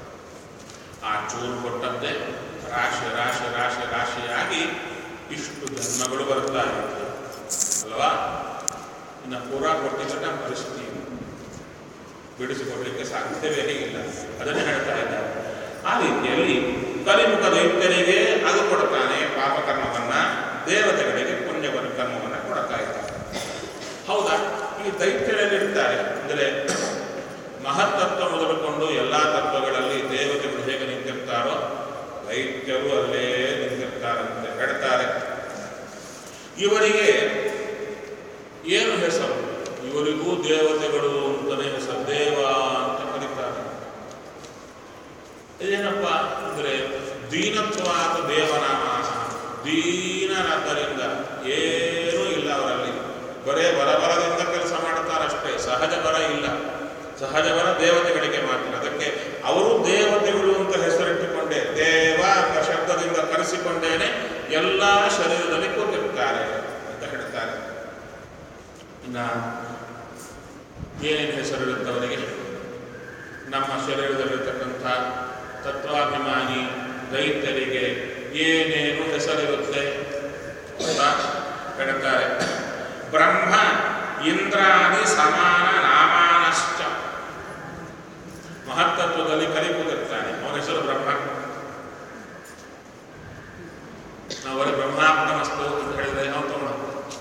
ಆ ಚೂರು ಕೊಟ್ಟಂತೆ ರಾಶಿ ರಾಶಿ ರಾಶಿ ರಾಶಿಯಾಗಿ ಇಷ್ಟು ಜನ್ಮಗಳು ಬರ್ತಾ ಇರುತ್ತೆ ಅಲ್ವಾ ಇನ್ನು ಪೂರಾ ಕೊಟ್ಟಿದ್ರೆ ನಮ್ಮ ಪರಿಸ್ಥಿತಿ ಏನು? ಬಿಡಿಸಿಕೊಡ್ಲಿಕ್ಕೆ ಸಾಧ್ಯವೇ ಇಲ್ಲ ಅದನ್ನೇ ಹೇಳ್ತಾ ಇದ್ದಾರೆ ಆ ರೀತಿಯಲ್ಲಿ ಕಲಿಮುಖ ದೈತ್ಯರಿಗೆ ಅದು ಕೊಡ್ತಾನೆ ಪಾಪಕರ್ಮವನ್ನ ದೇವತೆಗಳಿಗೆ ಪುಣ್ಯವನ್ನು ಕರ್ಮವನ್ನ ಕೊಡ್ತಾ ಇದ್ದಾರೆ ಹೌದಾ ಈ ದೈತ್ಯರಲ್ಲಿರ್ತಾರೆ ಅಂದರೆ ಮಹತ್ತತ್ವ ಮೊದಲುಕೊಂಡು ಎಲ್ಲ ತತ್ವಗಳಲ್ಲಿ ದೇವತೆಗಳು ಹೇಗೆ ನಿಂತಿರ್ತಾರೋ ದೈತ್ಯರು ಅಲ್ಲೇ ನಿಂತಿರ್ತಾರಂತೆ ಹೇಳ್ತಾರೆ ಇವರಿಗೆ ಏನು ಹೆಸರು ಇವರಿಗೂ ದೇವತೆಗಳು ಅಂತಲೇ ಹೆಸರು ದೇವ ಅಂತ ಕರೀತಾರೆ ಇದೇನಪ್ಪ ಅಂದರೆ ದೀನತ್ವಾದ ದೇವನಾಮ ದೀನರಾದ್ದರಿಂದ ಏನೂ ಇಲ್ಲ ಅವರಲ್ಲಿ ಬರೇ ಬರಬರದಿಂದ ಕೆಲಸ ಮಾಡುತ್ತಾರಷ್ಟೇ ಸಹಜ ಬರ ಇಲ್ಲ ಸಹಜ ಬರ ದೇವತೆಗಳಿಗೆ ಮಾತ್ರ ಅದಕ್ಕೆ ಅವರು ದೇವತೆಗಳು ಅಂತ ಹೆಸರಿಟ್ಟುಕೊಂಡೇ ದೇವ ಅಂತ ಶಬ್ದದಿಂದ ಕರೆಸಿಕೊಂಡೇನೆ ಎಲ್ಲ ಶರೀರದಲ್ಲಿ ಕೂತಿರ್ತಾರೆ ಅಂತ ಹೇಳ್ತಾರೆ ಇನ್ನ ಏನೇನು ಹೆಸರಿರುತ್ತವರಿಗೆ ನಮ್ಮ ಶರೀರದಲ್ಲಿರ್ತಕ್ಕಂಥ ತತ್ವಾಭಿಮಾನಿ ದೈತ್ಯರಿಗೆ ಏನೇನು ಹೆಸರಿರುತ್ತೆ ಅಂತ ಹೇಳ್ತಾರೆ ಬ್ರಹ್ಮ ಇಂದ್ರಾದಿ ಸಮಾನ ನಾಮಾನಶ್ಚ ಮಹತ್ತತ್ವದಲ್ಲಿ ಕಲಿಪುತ್ತಿರ್ತಾನೆ ಅವನ ಹೆಸರು ಬ್ರಹ್ಮ ನಾವು ಬರೀ ಬ್ರಹ್ಮಾತ್ಮನಸ್ತು ಅಂತ ಹೇಳಿದ್ರೆ ನಾವು ತಗೊಂಡು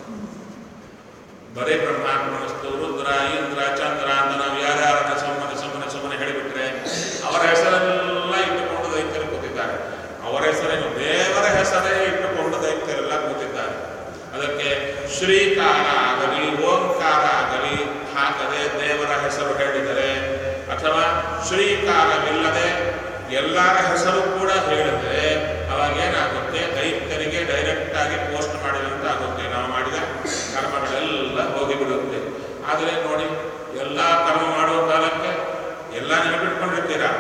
ಬರೇ ಬ್ರಹ್ಮಾತ್ಮನಸ್ತು ರುದ್ರ ಇಂದ್ರ ಚಂದ್ರ ಅಂತ ನಾವು ಯಾರ್ಯಾರನ್ನ ಸುಮ್ಮನೆ ಸುಮ್ಮನೆ ಸುಮ್ಮನೆ ಹೇಳಿಬಿಟ್ರೆ ಅವರ ಹೆಸರೆಲ್ಲ ಇಟ್ಟುಕೊಂಡು ದೈತ್ಯರು ಕೂತಿದ್ದಾರೆ ಅವರ ಹೆಸರೇನು ದೇವರ ಹೆಸರೇ ಇಟ್ಟುಕೊಂಡು ದೈತ್ಯರೆಲ್ಲ ಕೂತಿದ್ದಾರೆ ಅದಕ್ಕೆ ಶ್ರೀಕಾರ ಆಗಲಿ ಓಂಕಾರ ಆಗಲಿ ಹಾಕದೆ ದೇವರ ಹೆಸರು ಹೇಳಿದರೆ ಅಥವಾ ಶ್ರೀಕಾರವಿಲ್ಲದೆ ಎಲ್ಲರ ಹೆಸರು ಕೂಡ ಹೇಳಿದ್ರೆ ಅವಾಗ ಏನಾಗುತ್ತೆ ದೈತ್ಯರಿಗೆ ಡೈರೆಕ್ಟ್ ಆಗಿ ಪೋಸ್ಟ್ ಮಾಡಿದಂತ ಆಗುತ್ತೆ ನಾವು ಮಾಡಿದ ಕರ್ಮಗಳೆಲ್ಲ ಹೋಗಿಬಿಡುತ್ತೆ ಆದರೆ ನೋಡಿ ಎಲ್ಲ ಕರ್ಮ ಮಾಡುವ ಕಾಲಕ್ಕೆ ಎಲ್ಲ ನೆನಪಿಟ್ಕೊಂಡಿರ್ತೀರಾ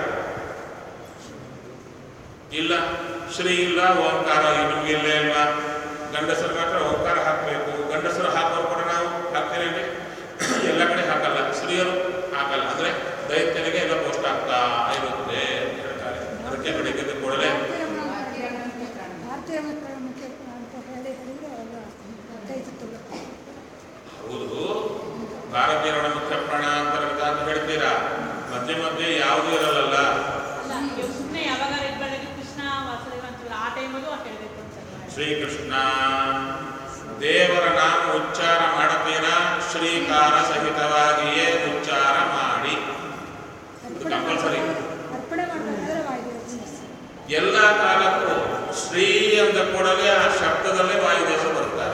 ಇಲ್ಲ ಶ್ರೀ ಇಲ್ಲ ಓಂಕಾರ ನಿಮ್ಗೆ ಇಲ್ಲೇ ಇಲ್ವಾ ಗಂಡಸರು ಮಾತ್ರ ಓಂಕಾರ ಹಾಕಬೇಕು ಗಂಡಸರು ಹಾಕೋರು ಕೂಡ ನಾವು ಹಾಕ್ತೇವೆ ಎಲ್ಲ ಕಡೆ ಹಾಕಲ್ಲ ಸ್ತ್ರೀಯರು ಹಾಕಲ್ಲ ಅಂದ್ರೆ ದೈತ್ಯರಿಗೆ ಎಲ್ಲ ಪೋಸ್ಟ್ ಆಗ್ತಾ ಇರುತ್ತೆ ಅಂತ ಹೇಳ್ತಾರೆ ಅದಕ್ಕೆ ಬೆಳಿಗ್ಗೆ ಕೂಡಲೇ ಭಾರತೀಯ ಮಕ್ಕಳ ಮುಖ್ಯ ಅಂತ ಹೇಳಿ ಹೇಳಿದ್ರೆ ಅಲ್ಲ ಗೊತ್ತಾಯ್ತು ಹೌದು ಭಾರತೀಯರ ಮುಖ್ಯ ಪ್ರಾಣ ಅಂತ ಅಂತ ಹೇಳ್ತೀರಾ ಮಧ್ಯೆ ಮಧ್ಯೆ ಯಾವುದೂ ಇರಲ್ಲ ಅಲ್ಲ ಇವಾಗ ಸುಮ್ಮನೆ ಯಾವಾಗ ಬೆಳಗ್ಗೆ ಕೃಷ್ಣ ವಾಸುದೇವ ಅಂತೀವಲ್ಲ ಆ ಟೈಮಲ್ಲೂ ಹೇಳಬೇಕು ಅಂತ ಶ್ರೀಕೃಷ್ಣ ದೇವರ ನಾಮ ಉಚ್ಚಾರ ಮಾಡುತ್ತೀರಾ ಶ್ರೀಕಾರ ಸಹಿತವಾಗಿಯೇ ಉಚ್ಚಾರ ಮಾಡಿ ಅರ್ಪಣೆ ಕಂಪಲ್ಸರಿ ಅರ್ಪಣೆ ಮಾಡಬೇಕಾದ್ರೆ ವಾಯುದೇವ ಎಲ್ಲ ಕಾಲಕ್ಕೂ ಶ್ರೀ ಅಂದ ಕೂಡಲೇ ಆ ಶಬ್ದದಲ್ಲೇ ವಾಯುದೇಶ ಬರ್ತಾರೆ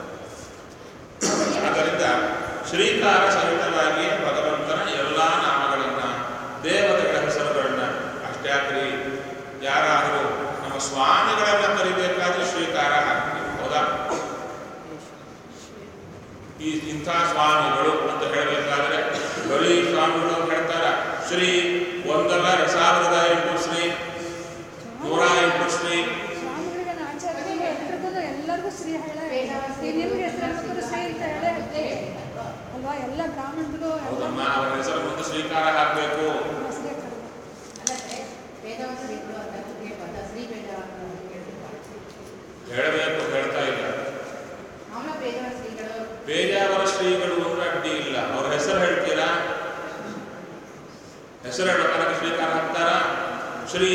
ಆದ್ದರಿಂದ ಶ್ರೀಕಾರ ಸಹಿತವಾಗಿ ಭಗವಂತನ ಎಲ್ಲ ನಾಮಗಳನ್ನ ದೇವತೆಗಳ ಹೆಸರುಗಳನ್ನ ಅಷ್ಟೇ ಹಾಕ್ರಿ ಯಾರಾದರೂ ನಮ್ಮ ಸ್ವಾಮಿಗಳನ್ನ ಕರಿಬೇಕಾದ್ರೆ ಶ್ರೀಕಾರ ಹಾಕ್ತೀವಿ ಹೌದಾ ಈ ಇಂಥ ಸ್ವಾಮಿಗಳು ಅಂತ ಹೇಳಬೇಕಾದ್ರೆ ಬರೀ ಸ್ವಾಮಿಗಳು ಅಂತ ಹೇಳ್ತಾರ ಶ್ರೀ ಒಂದಲ್ಲ ಸಾವಿರದ ಎಂಟು ಶ್ರೀ ನೂರ ಎಂಟು ಶ್ರೀ ಸ್ವಾಮಿಗಳಿಗೆ ಆಚಾರ್ಯರಿಗೆ ಎಲ್ರಿಗೂ ಎಲ್ಲರಿಗೂ ಶ್ರೀ ಹೇಳೇ ನಿಮ್ಗೆ ಹೆಸರು ಹೇಳ್ಬೇಕಾದ್ರೆ ಶ್ರೀ ಅಂತ ಹೇಳೇ ಹೇಳ್ತೀವಿ. ಅಲ್ವಾ ಎಲ್ಲ ಬ್ರಾಹ್ಮಣರು ಎಲ್ಲ ಹೌದಮ್ಮ ಅವರ ಹೆಸರು ಮುಂದೆ ಸ್ವೀಕಾರ ಹಾಕಬೇಕು ಹೆಸರೇ ಕರೆದು ಅಲ್ಲದೆ ವೇದವಾಸರಿಗಳು ಅದನ್ನು ಕೇಳ್ಬಾರ್ದು ಶ್ರೀ ವೇದವಾಸ ಕೇಳ್ಬಾರ್ದು ಹೇಳಬೇಕು ಹೇಳ್ತಾ ಇಲ್ಲ ಅವನ ವೇದವಾಸರಿಗಳು ಬೇರೆಯವರ ಶ್ರೀಗಳು ಅಂದ್ರೆ ಅಡ್ಡಿ ಇಲ್ಲ ಅವ್ರ ಹೆಸರು ಹೇಳ್ತೀರಾ ಹೆಸರು ಹೇಳೋಕೆ ಸ್ವೀಕಾರ ಹಾಕ್ತಾರಾ ಶ್ರೀ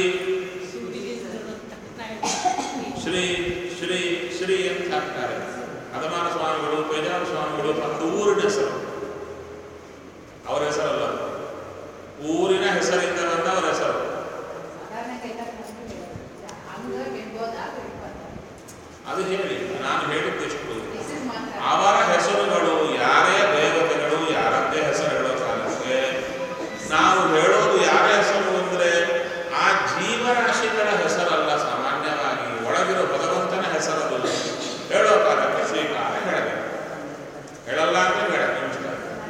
ಶ್ರೀ ಶ್ರೀ ಶ್ರೀ ಅಂತ ಹಾಕ್ತಾರೆ ಅದಮಾನ ಸ್ವಾಮಿಗಳು ಬೇಜಾರ ಸ್ವಾಮಿಗಳು ಒಂದು ಊರಿನ ಹೆಸರು ಅವರ ಹೆಸರಲ್ಲ ಊರಿನ ಹೆಸರಿಂದ ಬಂದ ಅವರ ಹೆಸರು ಸಾಧಾರಣಕ್ಕೆ ಎಲ್ಲ ಹಂಗ ಕೇಳ್ಬೋದಾ ಕೇಳ್ಬಾರ್ದು ಅದು ಹೇಳಿ ನಾನು ಹೇಳಿದ್ದೆಷ್ಟು ಹೆಸರು ಮಾತ್ರ ಅವರ ಹೆಸರುಗಳು ಯಾರೇ ದೇವತೆಗಳು ಯಾರದ್ದೇ ಹೆಸರು ಹೇಳೋ ಕಾಲಕ್ಕೆ ನಾವು ಹೇಳೋದು ಯಾರ ಹೆಸರು ಅಂದ್ರೆ ಆ ಜೀವರಾಶಿಗಳ ಹೆಸರಲ್ಲ ಸಾಮಾನ್ಯವಾಗಿ ಒಳಗಿರೋ ಭಗವಂತನ ಹೆಸರದು ಹೇಳೋ ಕಾಲಕ್ಕೆ ಸ್ವೀಕಾರ ಹೇಳಬೇಕು ಹೇಳಲ್ಲ ಅಂದ್ರೆ ಬೇಡ ನಮಸ್ಕಾರ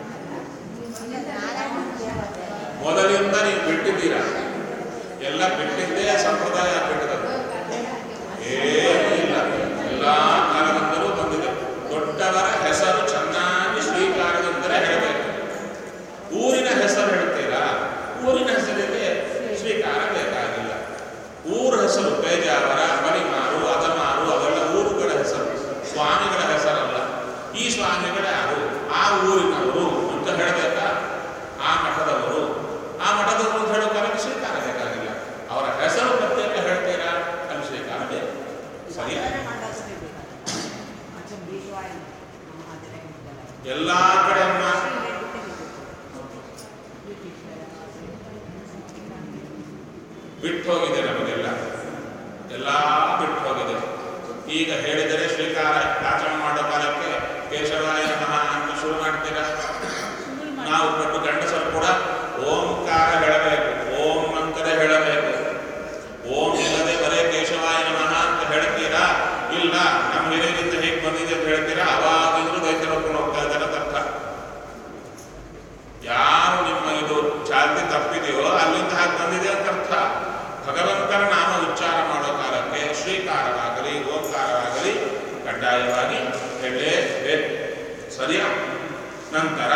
ಮೊದಲಿಂದ ನೀವು ಬಿಟ್ಟಿದ್ದೀರಾ ಎಲ್ಲ ಬಿಟ್ಟಿದ್ದೇ ಸಂಪ್ರದಾಯ ಬಿಟ್ಟದ್ದು ಏನೂ ಇಲ್ಲ ಎಲ್ಲ ಕಾಲದಿಂದಲೂ ಬಂದಿದೆ ದೊಡ್ಡವರ ಹೆಸರು ಚೆನ್ನಾಗಿ ಸ್ವೀಕಾರದಿಂದಲೇ ಹೇಳಬೇಕು ಊರಿನ ಹೆಸರು ಹೇಳ್ತೀರಾ ಊರಿನ ಹೆಸರಿಗೆ ಸ್ವೀಕಾರ ಬೇಕಾಗಿಲ್ಲ ಊರ ಹೆಸರು ಬೇಜಾವರ ಬಲಿಮಾರು ಅದಮಾರು ಅವೆಲ್ಲ ಊರುಗಳ ಹೆಸರು ಸ್ವಾಮಿಗಳ ಹೆಸರಲ್ಲ ಈ ಸ್ವಾಮಿಗಳು ಯಾರು ಆ ಊರಿನವರು ಅಂತ ಹೇಳಬೇಕಾ ಆ ಮಠದವರು ಆ ಮಠದವರು ಅಂತ ಹೇಳೋ ಕಾಲಕ್ಕೆ ಸ್ವೀಕಾರ ಬೇಕಾಗಿಲ್ಲ ಅವರ ಹೆಸರು ಪ್ರತ್ಯೇಕ ಹೇಳ್ತೀರಾ ಅಲ್ಲಿ ಸ್ವೀಕಾರ ಬೇಕು ಸರಿಯಾಗಿ ಎಲ್ಲಾ ಕಡೆ ಅಮ್ಮ ಬಿಟ್ಟು ಹೋಗಿದೆ ನಮಗೆಲ್ಲ ಎಲ್ಲ ಬಿಟ್ಟು ಹೋಗಿದೆ ಈಗ ಹೇಳಿದರೆ ಸ್ವೀಕಾರ ಆಚರಣೆ ಮಾಡೋ ಕಾಲಕ್ಕೆ ಕೇಶವಾಯ ನಮಃ ಅಂತ ಶುರು ಮಾಡ್ತೀರಾ ನಾವು ಕಟ್ಟು ಗಂಡಸರು ಕೂಡ ಓಂಕಾರ ಹೇಳಬೇಕು ಓಂ ಅಂತಲೇ ಹೇಳಬೇಕು ಓಂ ಇಲ್ಲದೆ ಬರೇ ಕೇಶವಾಯ ನಮಃ ಅಂತ ಹೇಳ್ತೀರಾ ಇಲ್ಲ ನಮ್ಮ ಹಿರಿಯರಿಂದ ಹೇಗೆ ಬಂದಿದೆ ಅಂತ ಹೇಳ್ತೀರಾ ಅವಾಗಿಂದ್ರೂ ದೈತ್ಯ ನೋಡ್ಕೊಂಡು ಹೋಗ್ತಾ ಇದ್ದಾರೆ ತರ್ಕ ಯಾರು ನಿಮ್ಮ ಇದು ಚಾಲ್ತಿ ತಪ್ಪಿದೆಯೋ ಅಲ್ಲಿಂದ ಹಾಗೆ ಬಂದಿದೆ ಅಂತ ಅರ್ಥ ಭಗವಂತನ ನಾಮ ಉಚ್ಚಾರ ಮಾಡೋ ಕಾಲಕ್ಕೆ ಶ್ರೀಕಾರವಾಗಲಿ ಓಂಕಾರವಾಗಲಿ ಕಡ್ಡಾಯವಾಗಿ ಹೇಳಲೇಬೇಕು ಸರಿಯಾ ನಂತರ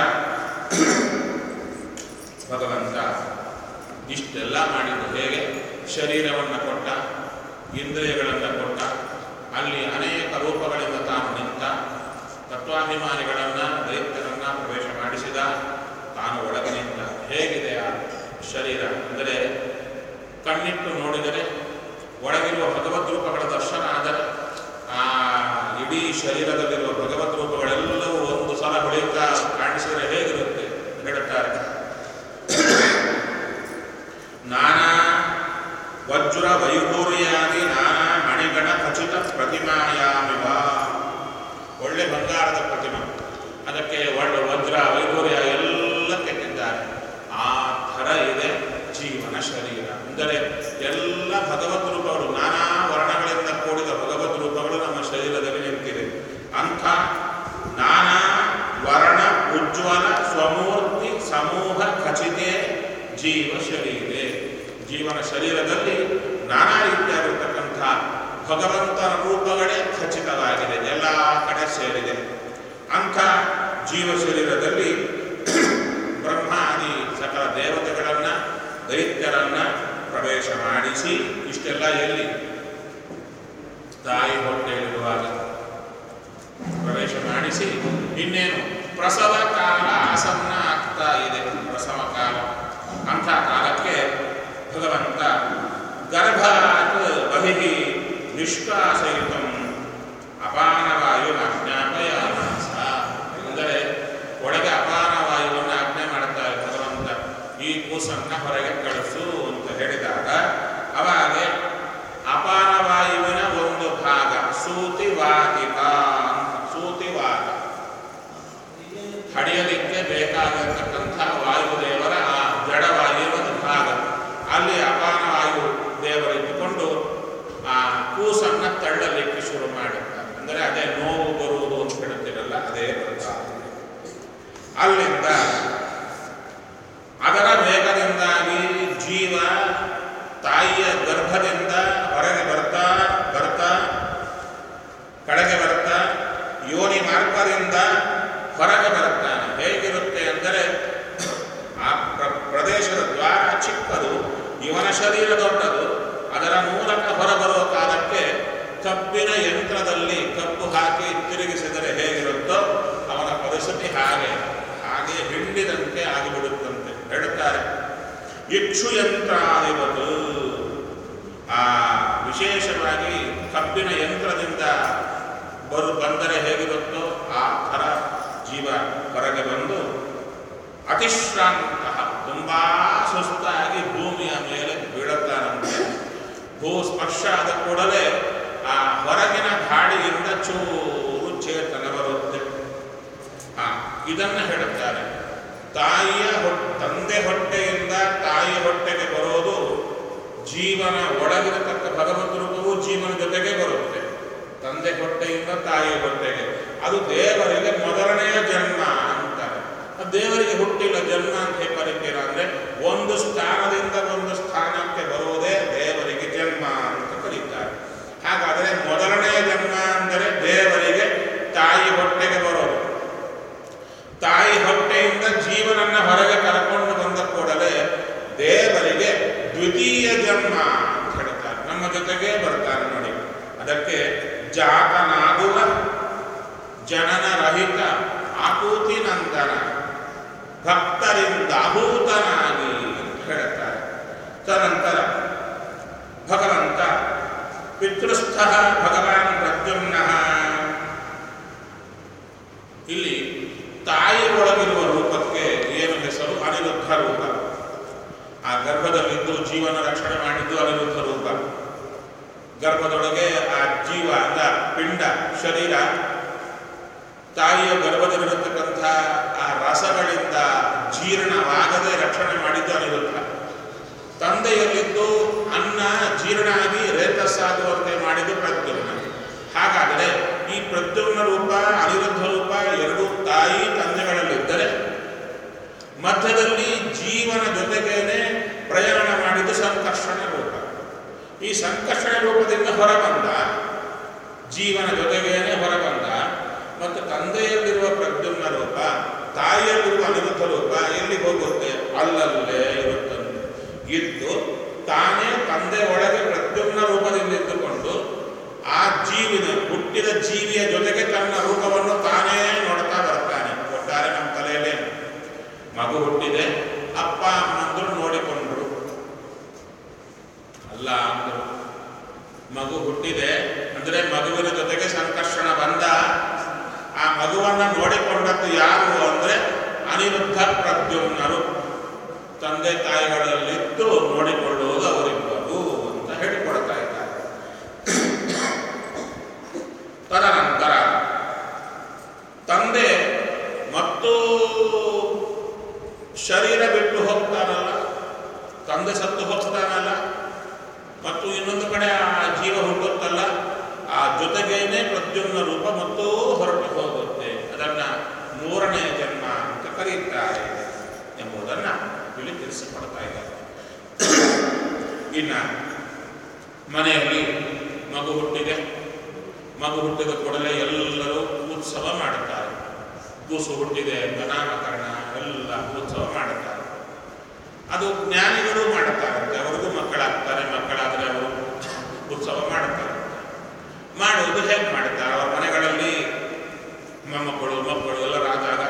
ಭಗವಂತ ಇಷ್ಟೆಲ್ಲ ಮಾಡಿದ್ದು ಹೇಗೆ ಶರೀರವನ್ನು ಕೊಟ್ಟ ಇಂದ್ರಿಯಗಳನ್ನು ಕೊಟ್ಟ ಅಲ್ಲಿ ಅನೇಕ ರೂಪಗಳಿಂದ ತಾನು ನಿಂತ ತತ್ವಾಭಿಮಾನಿಗಳನ್ನು ದೈತ್ಯರನ್ನ ಪ್ರವೇಶ ಮಾಡಿಸಿದ ತಾನು ಒಳಗೆ ನಿಂತ ಹೇಗಿದೆ ಆ ಶರೀರ ಅಂದರೆ ಕಣ್ಣಿಟ್ಟು ನೋಡಿದರೆ ಒಳಗಿರುವ ಭಗವದ್ ರೂಪಗಳ ದರ್ಶನ ಆದರೆ ಆ ಇಡೀ ಶರೀರದಲ್ಲಿರುವ ಭಗವದ್ ರೂಪಗಳೆಲ್ಲವೂ ಒಂದು ಸಲ ಹೊಳೆಯುತ್ತಾ ಕಾಣಿಸಿದರೆ ಹೇಗಿರುತ್ತೆ ಹೇಳುತ್ತಾರೆ ನಾನಾ ವಜ್ರ ವೈಭೂರಿಯಾಗಿ ನಾನಾ ಮಣಿಗಣ ಖಚಿತ ಪ್ರತಿಮಾಯಾಮಿವ ಒಳ್ಳೆ ಬಂಗಾರದ ಪ್ರತಿಮಾ ಅದಕ್ಕೆ ಒಳ್ಳೆ ವಜ್ರ ವೈಭೂರ್ಯ ಎಲ್ಲ ಕೆತ್ತಿದ್ದಾರೆ ಆ ಥರ ಇದೆ ಜೀವನ ಶರೀರ ಅಂದರೆ ಎಲ್ಲ ಭಗವದ್ ರೂಪಗಳು ನಾನಾ ವರ್ಣಗಳಿಂದ ಕೂಡಿದ ಭಗವದ್ ರೂಪಗಳು ನಮ್ಮ ಶರೀರದಲ್ಲಿ ನಿಂತಿದೆ ಅಂಥ ನಾನಾ ವರ್ಣ ಉಜ್ವಲ ಸ್ವಮೂರ್ತಿ ಸಮೂಹ ಖಚಿತೆ ಜೀವ ಶರೀರೆ ಜೀವನ ಶರೀರದಲ್ಲಿ ನಾನಾ ರೀತಿಯಾಗಿರ್ತಕ್ಕಂಥ ಭಗವಂತನ ರೂಪಗಳೇ ಖಚಿತವಾಗಿದೆ ಎಲ್ಲ ಕಡೆ ಸೇರಿದೆ ಅಂಥ ಜೀವ ಶರೀರದಲ್ಲಿ ಬ್ರಹ್ಮಾದಿ ಸಕಲ ದೇವತೆಗಳನ್ನ ದೈತ್ಯರನ್ನ ಪ್ರವೇಶ ಮಾಡಿಸಿ ಇಷ್ಟೆಲ್ಲ ಎಲ್ಲಿ ತಾಯಿ ಹೊಟ್ಟೆಯಲ್ಲಿರುವಾಗ ಪ್ರವೇಶ ಮಾಡಿಸಿ ಇನ್ನೇನು ಪ್ರಸವ ಕಾಲ ಆಸನ್ನ ಆಗ್ತಾ ಇದೆ ಪ್ರಸವ ಕಾಲ ಅಂಥ ಕಾಲಕ್ಕೆ ಭಗವಂತ ಗರ್ಭಾತ್ ಬಹಿಹಿ ನಿಷ್ಕಾಸಯಿತ ಅಪಾನವಾಯು ಆಜ್ಞಾಪಯಾಮಾಸ ಅಂದರೆ ಒಳಗೆ ಅಪಾನವಾಯುವನ್ನು ಆಜ್ಞೆ ಮಾಡುತ್ತಾರೆ ಭಗವಂತ ಈ ಕೂಸನ್ನ ಹೊರಗೆ ಕಳಿಸು ಅಂತ ಹೇಳಿದಾಗ ಅವಾಗೆ ಅಪಾನವಾಯುವಿನ ಒಂದು ಭಾಗ ಸೂತಿವಾತಿಕ ಅಂತ ಸೂತಿವಾತ ಹಡಿಯಲಿಕ್ಕೆ ಬೇಕಾಗಿರ್ತಕ್ಕಂಥ ವಾಯುದೇವರ ಆ ಜಡವಾಯುವಿನ ಭಾಗ ಅಲ್ಲಿ ಅಪಾನವಾಯು ದೇವರಿಟ್ಟುಕೊಂಡು ಆ ಕೂಸನ್ನ ತಳ್ಳಲಿಕ್ಕೆ ಶುರು ಮಾಡುತ್ತಾರೆ ಅಂದರೆ ಅದೇ ನೋವು ಬರುವುದು ಅಂತ ಹೇಳ್ತೀರಲ್ಲ ಅದೇ ಬರ್ತಾ ಇದೆ. ಅಲ್ಲಿಂದ ಅದರ ವೇಗದಿಂದ ತಾಯಿಯ ಗರ್ಭದಿಂದ ಹೊರಗೆ ಬರ್ತಾ ಬರ್ತಾ ಕಡೆಗೆ ಬರ್ತಾ ಯೋನಿ ಮಾರ್ಗದಿಂದ ಹೊರಗೆ ಬರ್ತಾನೆ ಹೇಗಿರುತ್ತೆ ಅಂದರೆ ಆ ಪ್ರ- ಪ್ರದೇಶದ ದ್ವಾರ ಚಿಕ್ಕದು ಇವನ ಶರೀರ ದೊಡ್ಡದು ಅದರ ಮೂಲಕ ಹೊರಬರುವ ಕಾಲಕ್ಕೆ ಕಬ್ಬಿನ ಯಂತ್ರದಲ್ಲಿ ಕಬ್ಬು ಹಾಕಿ ತಿರುಗಿಸಿದರೆ ಹೇಗಿರುತ್ತೋ ಅವನ ಪರಿಸ್ಥಿತಿ ಹಾಗೆ ಹಾಗೆ ಹಿಂಡಿದಂತೆ ಆಗಿಬಿಡುತ್ತಂತೆ ಹೇಳುತ್ತಾರೆ ಇಕ್ಷು ಯಂತ್ರಾಧಿಪತು ಆ ವಿಶೇಷವಾಗಿ ಕಬ್ಬಿನ ಯಂತ್ರದಿಂದ ಬರು ಬಂದರೆ ಹೇಗಿರುತ್ತೋ ಆ ಥರ ಜೀವ ಹೊರಗೆ ಬಂದು ಅತಿಶ್ರಾಂತ ತುಂಬಾ ಸುಸ್ತಾಗಿ ಭೂಮಿಯ ಮೇಲೆ ಬೀಳುತ್ತಾನಂತೆ ಭೂ ಸ್ಪರ್ಶ ಆದ ಕೂಡಲೇ ಆ ಹೊರಗಿನ ಗಾಳಿಯಿಂದ ಚೂರು ಚೇತನ ಬರುತ್ತೆ ಆ ಇದನ್ನು ಹೇಳುತ್ತಾರೆ ತಾಯಿಯ ಹೊಟ್ ತಂದೆ ಹೊಟ್ಟೆಯಿಂದ ತಾಯಿಯ ಹೊಟ್ಟೆಗೆ ಬರೋದು ಜೀವನ ಒಳಗಿರತಕ್ಕ ಭಗವದ್ ರೂಪವು ಜೀವನ ಜೊತೆಗೆ ಬರುತ್ತೆ ತಂದೆ ಹೊಟ್ಟೆಯಿಂದ ತಾಯಿಯ ಹೊಟ್ಟೆಗೆ ಅದು ದೇವರಿಗೆ ಮೊದಲನೆಯ ಜನ್ಮ ಅಂತಾರೆ ಆ ದೇವರಿಗೆ ಹುಟ್ಟಿಲ್ಲ ಜನ್ಮ ಅಂತ ಹೇಗೆ ಕರಿತೀರಾ ಅಂದ್ರೆ ಒಂದು ಸ್ಥಾನದಿಂದ ಒಂದು ಸ್ಥಾನಕ್ಕೆ ಬರುವುದೇ ದೇವರಿಗೆ ಜನ್ಮ ಅಂತ ಕರೀತಾರೆ ಹಾಗಾದರೆ ಮೊದಲನೆಯ ಜನ್ಮ ಅಂದರೆ ದೇವರಿಗೆ ತಾಯಿ ಹೊಟ್ಟೆಗೆ ಬರೋದು ತಾಯಿ ಹೊಟ್ಟೆಯಿಂದ ಜೀವನನ್ನ ಹೊರಗೆ ಕರ್ಕೊಂಡು ಬಂದ ಕೂಡಲೇ ದೇವರಿಗೆ ದ್ವಿತೀಯ ಜನ್ಮ ಅಂತ ಹೇಳ್ತಾರೆ ನಮ್ಮ ಜೊತೆಗೆ ಬರ್ತಾರೆ ನೋಡಿ ಅದಕ್ಕೆ ಜಾತನಾಗುವ ಜನನ ರಹಿತ ಆಕೂತಿ ನಂತರ ಭಕ್ತರಿಂದ ಆಹೂತನಾಗಿ ಅಂತ ಹೇಳ್ತಾರೆ ತದನಂತರ ಭಗವಂತ ಪಿತೃಸ್ಥ ಭಗವಾನ್ ಪ್ರದ್ಯುಮ್ನ ಇಲ್ಲಿ ತಾಯಿ ಒಳಗಿರುವ ರೂಪಕ್ಕೆ ಏನು ಹೆಸರು ಅನಿರುದ್ಧ ರೂಪ ಆ ಗರ್ಭದಲ್ಲಿದ್ದು ಜೀವನ ರಕ್ಷಣೆ ಮಾಡಿದ್ದು ಅನಿರುದ್ಧ ರೂಪ ಗರ್ಭದೊಳಗೆ ಆ ಜೀವ ಅಂದ ಪಿಂಡ ಶರೀರ ತಾಯಿಯ ಗರ್ಭದಲ್ಲಿರತಕ್ಕಂಥ ಆ ರಸಗಳಿಂದ ಜೀರ್ಣವಾಗದೆ ರಕ್ಷಣೆ ಮಾಡಿದ್ದು ಅನಿರುದ್ಧ ತಂದೆಯಲ್ಲಿದ್ದು ಅನ್ನ ಜೀರ್ಣ ಆಗಿ ರೇತಸ್ಸಾಗುವಂತೆ ಮಾಡಿದ್ದು ಪ್ರದ್ಯುಮ್ನ ಹಾಗಾದರೆ ಈ ಪ್ರದ್ಯುಮ್ನ ರೂಪ ಅನಿರುದ್ಧ ರೂಪ ಎರಡು ತಾಯಿ ತಂದೆಗಳಲ್ಲಿದ್ದರೆ ಮಧ್ಯದಲ್ಲಿ ಜೀವನ ಜೊತೆಗೇನೆ ಪ್ರಯಾಣ ಮಾಡಿದ್ದು ಸಂಕರ್ಷಣ ರೂಪ ಈ ಸಂಕರ್ಷಣ ರೂಪದಿಂದ ಹೊರಬಂದ ಜೀವನ ಜೊತೆಗೇನೆ ಹೊರಬಂದ ಮತ್ತು ತಂದೆಯಲ್ಲಿರುವ ಪ್ರದ್ಯುಮ್ನ ರೂಪ ತಾಯಿಯಲ್ಲಿರುವ ಅನಿರುದ್ಧ ರೂಪ ಎಲ್ಲಿ ಹೋಗುತ್ತೆ ಅಲ್ಲಲ್ಲೇ ಇರುತ್ತಂತೆ ಇದ್ದು ತಾನೇ ತಂದೆ ಒಳಗೆ ಪ್ರದ್ಯುಮ್ನ ರೂಪದಿಂದ ಇದ್ದುಕೊಂಡು ಆ ಜೀವಿನ ಹುಟ್ಟಿದ ಜೀವಿಯ ಜೊತೆಗೆ ತನ್ನ ರೂಪವನ್ನು ತಾನೇ ನೋಡ್ತಾ ಬರ್ತಾನೆ ಒಟ್ಟಾರೆ ನಮ್ಮ ತಲೆಯಲ್ಲೇ ಮಗು ಹುಟ್ಟಿದೆ ಅಪ್ಪ ಅಮ್ಮಂದ್ರು ನೋಡಿಕೊಂಡ್ರು ಅಲ್ಲ ಅಂದ್ರು ಮಗು ಹುಟ್ಟಿದೆ ಅಂದ್ರೆ ಮಗುವಿನ ಜೊತೆಗೆ ಸಂಕರ್ಷಣ ಬಂದ ಆ ಮಗುವನ್ನ ನೋಡಿಕೊಂಡದ್ದು ಯಾರು ಅಂದ್ರೆ ಅನಿರುದ್ಧ ಪ್ರದ್ಯುಮ್ನರು ತಂದೆ ತಾಯಿಗಳಲ್ಲಿದ್ದು ನೋಡಿಕೊಳ್ಳುವುದು ಅವರಿಬ್ಬರು ಅಂತ ಹೇಳಿಕೊಡ್ತಾ ಇದ್ದಾರೆ ತದನಂತರ ತಂದೆ ಮತ್ತು ಶರೀರ ಬಿಟ್ಟು ಹೋಗ್ತಾನಲ್ಲ ತಂದೆ ಸತ್ತು ಹೋಗ್ತಾನಲ್ಲ ಮತ್ತು ಇನ್ನೊಂದು ಕಡೆ ಆ ಜೀವ ಹುಟ್ಟುತ್ತಲ್ಲ ಆ ಜೊತೆಗೇನೆ ಪ್ರದ್ಯುಮ್ನ ರೂಪ ಮತ್ತು ಹೊರಟು ಹೋಗುತ್ತೆ ಅದನ್ನ ಮೂರನೇ ಜನ್ಮ ಅಂತ ಕರೆಯುತ್ತಾರೆ ಎಂಬುದನ್ನ ಇಲ್ಲಿ ತಿಳಿಸಿಕೊಡ್ತಾ ಇದ್ದಾರೆ ಇನ್ನ ಮನೆಯಲ್ಲಿ ಮಗು ಹುಟ್ಟಿದೆ ಮಗು ಹುಟ್ಟಿದ ಕೂಡಲೇ ಎಲ್ಲರೂ ಉತ್ಸವ ಮಾಡುತ್ತಾರೆ ಕೂಸು ಹುಟ್ಟಿದೆ ಅಂತ ನಾಮಕರಣ ಎಲ್ಲ ಉತ್ಸವ ಮಾಡುತ್ತಾರೆ ಅದು ಜ್ಞಾನಿಗಳು ಮಾಡುತ್ತಾರಂತೆ ಅವರಿಗೂ ಮಕ್ಕಳಾಗ್ತಾರೆ ಮಕ್ಕಳಾದರೆ ಅವರು ಉತ್ಸವ ಮಾಡುತ್ತಾರೆ ಮಾಡುವುದು ಹೇಗೆ ಮಾಡುತ್ತಾರೆ ಅವರ ಮನೆಗಳಲ್ಲಿ ಮೊಮ್ಮಕ್ಕಳು ಮಕ್ಕಳು ಎಲ್ಲರಾದಾಗ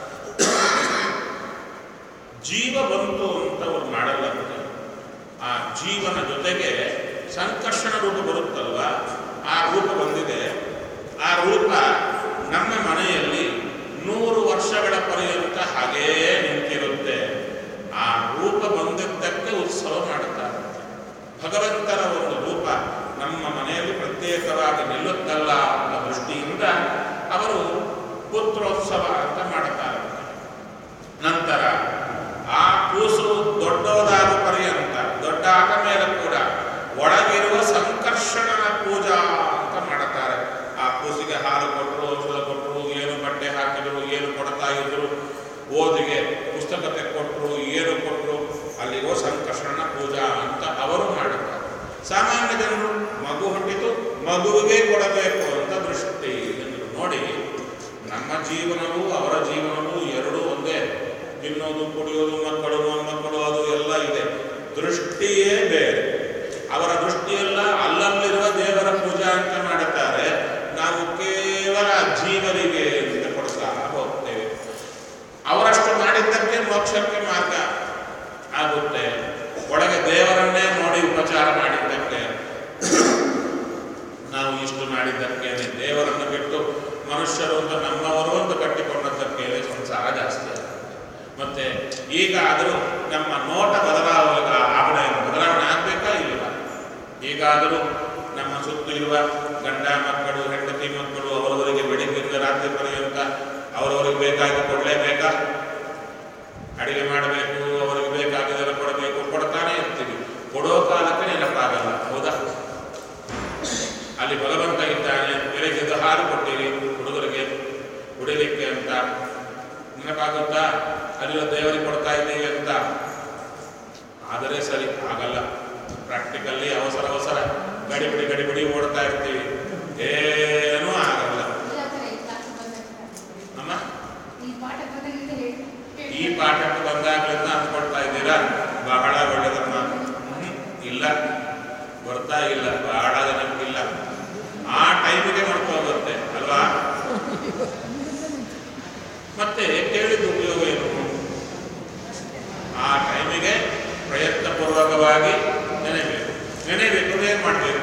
ಜೀವ ಬಂತು ಅಂತ ಅವ್ರು ಮಾಡಲ್ಲಂತೆ ಆ ಜೀವನ ಜೊತೆಗೆ ಸಂಕರ್ಷಣ ರೂಪ ಬರುತ್ತಲ್ವ ಆ ರೂಪ ಬಂದಿದೆ ಆ ರೂಪ ನಮ್ಮ ಮನೆಯಲ್ಲಿ ನೂರು ವರ್ಷಗಳ ಪರ್ಯಂತ ಹಾಗೇ ನಿಂತಿರುತ್ತೆ ಆ ರೂಪ ಬಂದಿದ್ದಕ್ಕೆ ಉತ್ಸವ ಮಾಡುತ್ತಾರೆ ಭಗವಂತನ ಒಂದು ರೂಪ ನಮ್ಮ ಮನೆಯಲ್ಲಿ ಪ್ರತ್ಯೇಕವಾಗಿ ನಿಲ್ಲುತ್ತಲ್ಲ ಅನ್ನೋ ದೃಷ್ಟಿಯಿಂದ ಅವರು ಪುತ್ರೋತ್ಸವ ಅಂತ ಮಾಡುತ್ತಾರೆ ನಂತರ ಆ ಕೂಸು ದೊಡ್ಡದಾದ ಪರ್ಯಂತ ದೊಡ್ಡ ಆದ ಮೇಲೆ ಕೂಡ ಒಳಗಿರುವ ಸಂಕರ್ಷಣನ ಪೂಜಾ ಅಂತ ಮಾಡುತ್ತಾರೆ ಆ ಕೂಸಿಗೆ ಹಾಲು ಕೊಟ್ಟರು ಔಷಧ ಕೊಟ್ಟರು ಏನು ಬಟ್ಟೆ ಹಾಕಿದ್ರು ಏನು ಕೊಡ್ತಾ ಇದ್ರು ಓದಿಗೆ ಪುಸ್ತಕತೆ ಕೊಟ್ಟರು ಏನು ಕೊಟ್ಟರು ಅಲ್ಲಿಗೋ ಸಂಕರ್ಷಣ ಪೂಜಾ ಅಂತ ಅವರು ಮಾಡುತ್ತಾರೆ ಮಗುವಿಗೆ ಕೊಡಬೇಕು ಅಂತ ದೃಷ್ಟಿ ಎಂದು ನೋಡಿ ನಮ್ಮ ಜೀವನವೂ ಅವರ ಜೀವನವೂ ಎರಡೂ ಒಂದೇ ತಿನ್ನೋದು ಕುಡಿಯೋದು ಮಕ್ಕಳು ಮೊಮ್ಮಕ್ಕಳು ಅದು ಎಲ್ಲ ಇದೆ ದೃಷ್ಟಿಯೇ ಬೇರೆ ಅವರ ದೃಷ್ಟಿಯೆಲ್ಲ ಅಲ್ಲಲ್ಲಿರುವ ದೇವರ ಪೂಜಾ ಅಂತ ಮಾಡುತ್ತಾರೆ ನಾವು ಕೇವಲ ಜೀವನಿಗೆ ಅಂತ ಕೊಡ್ತಾ ಹೋಗ್ತೇವೆ ಅವರಷ್ಟು ಮಾಡಿದ್ದಕ್ಕೆ ಮೋಕ್ಷಕ್ಕೆ ಮಾರ್ಗ ಆಗುತ್ತೆ ಒಳಗೆ ದೇವರನ್ನೇ ನೋಡಿ ಉಪಚಾರ ಮಾಡಿದ್ದಕ್ಕೆ ನಾವು ಇಷ್ಟು ಮಾಡಿದ್ದಕ್ಕೆ ದೇವರನ್ನು ಬಿಟ್ಟು ಮನುಷ್ಯರು ಅಂತ ನಮ್ಮವರು ಅಂತ ಕಟ್ಟಿಕೊಂಡದ್ದಕ್ಕೆ ಸಂಸಾರ ಜಾಸ್ತಿ ಆಗುತ್ತೆ ಮತ್ತೆ ಈಗ ಆದರೂ ನಮ್ಮ ನೋಟ ಬದಲಾವಾಗ ಆಗಣೆ ಬದಲಾವಣೆ ಆಗಬೇಕಾ ಇಲ್ವಾ ಈಗಾದರೂ ನಮ್ಮ ಸುತ್ತು ಇರುವ ಗಂಡ ಮಕ್ಕಳು ಹೆಂಡತಿ ಮಕ್ಕಳು ಅವರವರಿಗೆ ಬೆಳಿಗ್ಗೆಯಿಂದ ರಾತ್ರಿ ಪರ್ಯಂತ ಅವರವರಿಗೆ ಬೇಕಾಗಿ ಕೊಡಲೇಬೇಕಾ ಅಡಿಗೆ ಮಾಡಬೇಕು ಅವರಿಗೆ ಬೇಕಾಗಿದ್ದೆಲ್ಲ ಕೊಡಬೇಕು ಕೊಡ್ತಾನೆ ಇರ್ತೀವಿ ಕೊಡೋ ಕಾಲಕ್ಕೆ ನೆನಪಾಗಲ್ಲ ಹೌದಾ ಅಲ್ಲಿ ಭಗವಂತ ಇದ್ದಾನೆ ಬೆಳಗ್ಗೆ ಹಾಲು ಕೊಟ್ಟಿರಿ ಹುಡುಗರಿಗೆ ಕುಡಿಲಿಕ್ಕೆ ಅಂತ ನೆನಪಾಗುತ್ತಾ ಅಲ್ಲಿರೋ ದೇವರಿಗೆ ಕೊಡ್ತಾ ಇದ್ದೀವಿ ಅಂತ ಆದರೆ ಸರಿ ಆಗಲ್ಲ ಪ್ರಾಕ್ಟಿಕಲ್ಲಿ ಅವಸರ ಅವಸರ ಗಡಿಬಿಡಿ ಗಡಿಬಿಡಿ ಓಡ್ತಾ ಇರ್ತೀವಿ ಏನೂ ಆಗಲ್ಲ ಇಲ್ಲ ಸರ್, ಈ ಕ್ಲಾಸಿಗೆ ಬಂದಾಗ ಅಮ್ಮ ಈ ಪಾಠ ಬಂದಾಗಿಂದ ಹೇಳಿ ಈ ಪಾಠಕ್ಕೆ ಬಂದಾಗಲಿಂದ ಅಂದ್ಕೊಳ್ತಾ ಇದ್ದೀರಾ ಬಹಳ ಒಳ್ಳೆದಮ್ಮ ಹ್ಮ್, ಇಲ್ಲ ಬರ್ತಾ ಇಲ್ಲ ಬಹಳ ಜನಕ್ಕಿಲ್ಲ ಆ ಟೈಮಿಗೆ ಹೋಗುತ್ತೆ ಅಲ್ವಾ ಮತ್ತೆ ಕೇಳಿದ ಉಪಯೋಗ ಏನು ಆ ಟೈಮಿಗೆ ಪ್ರಯತ್ನಪೂರ್ವಕವಾಗಿ ನೆನೆಬೇಕು ನೆನೆಬೇಕು ಏನು ಮಾಡಬೇಕು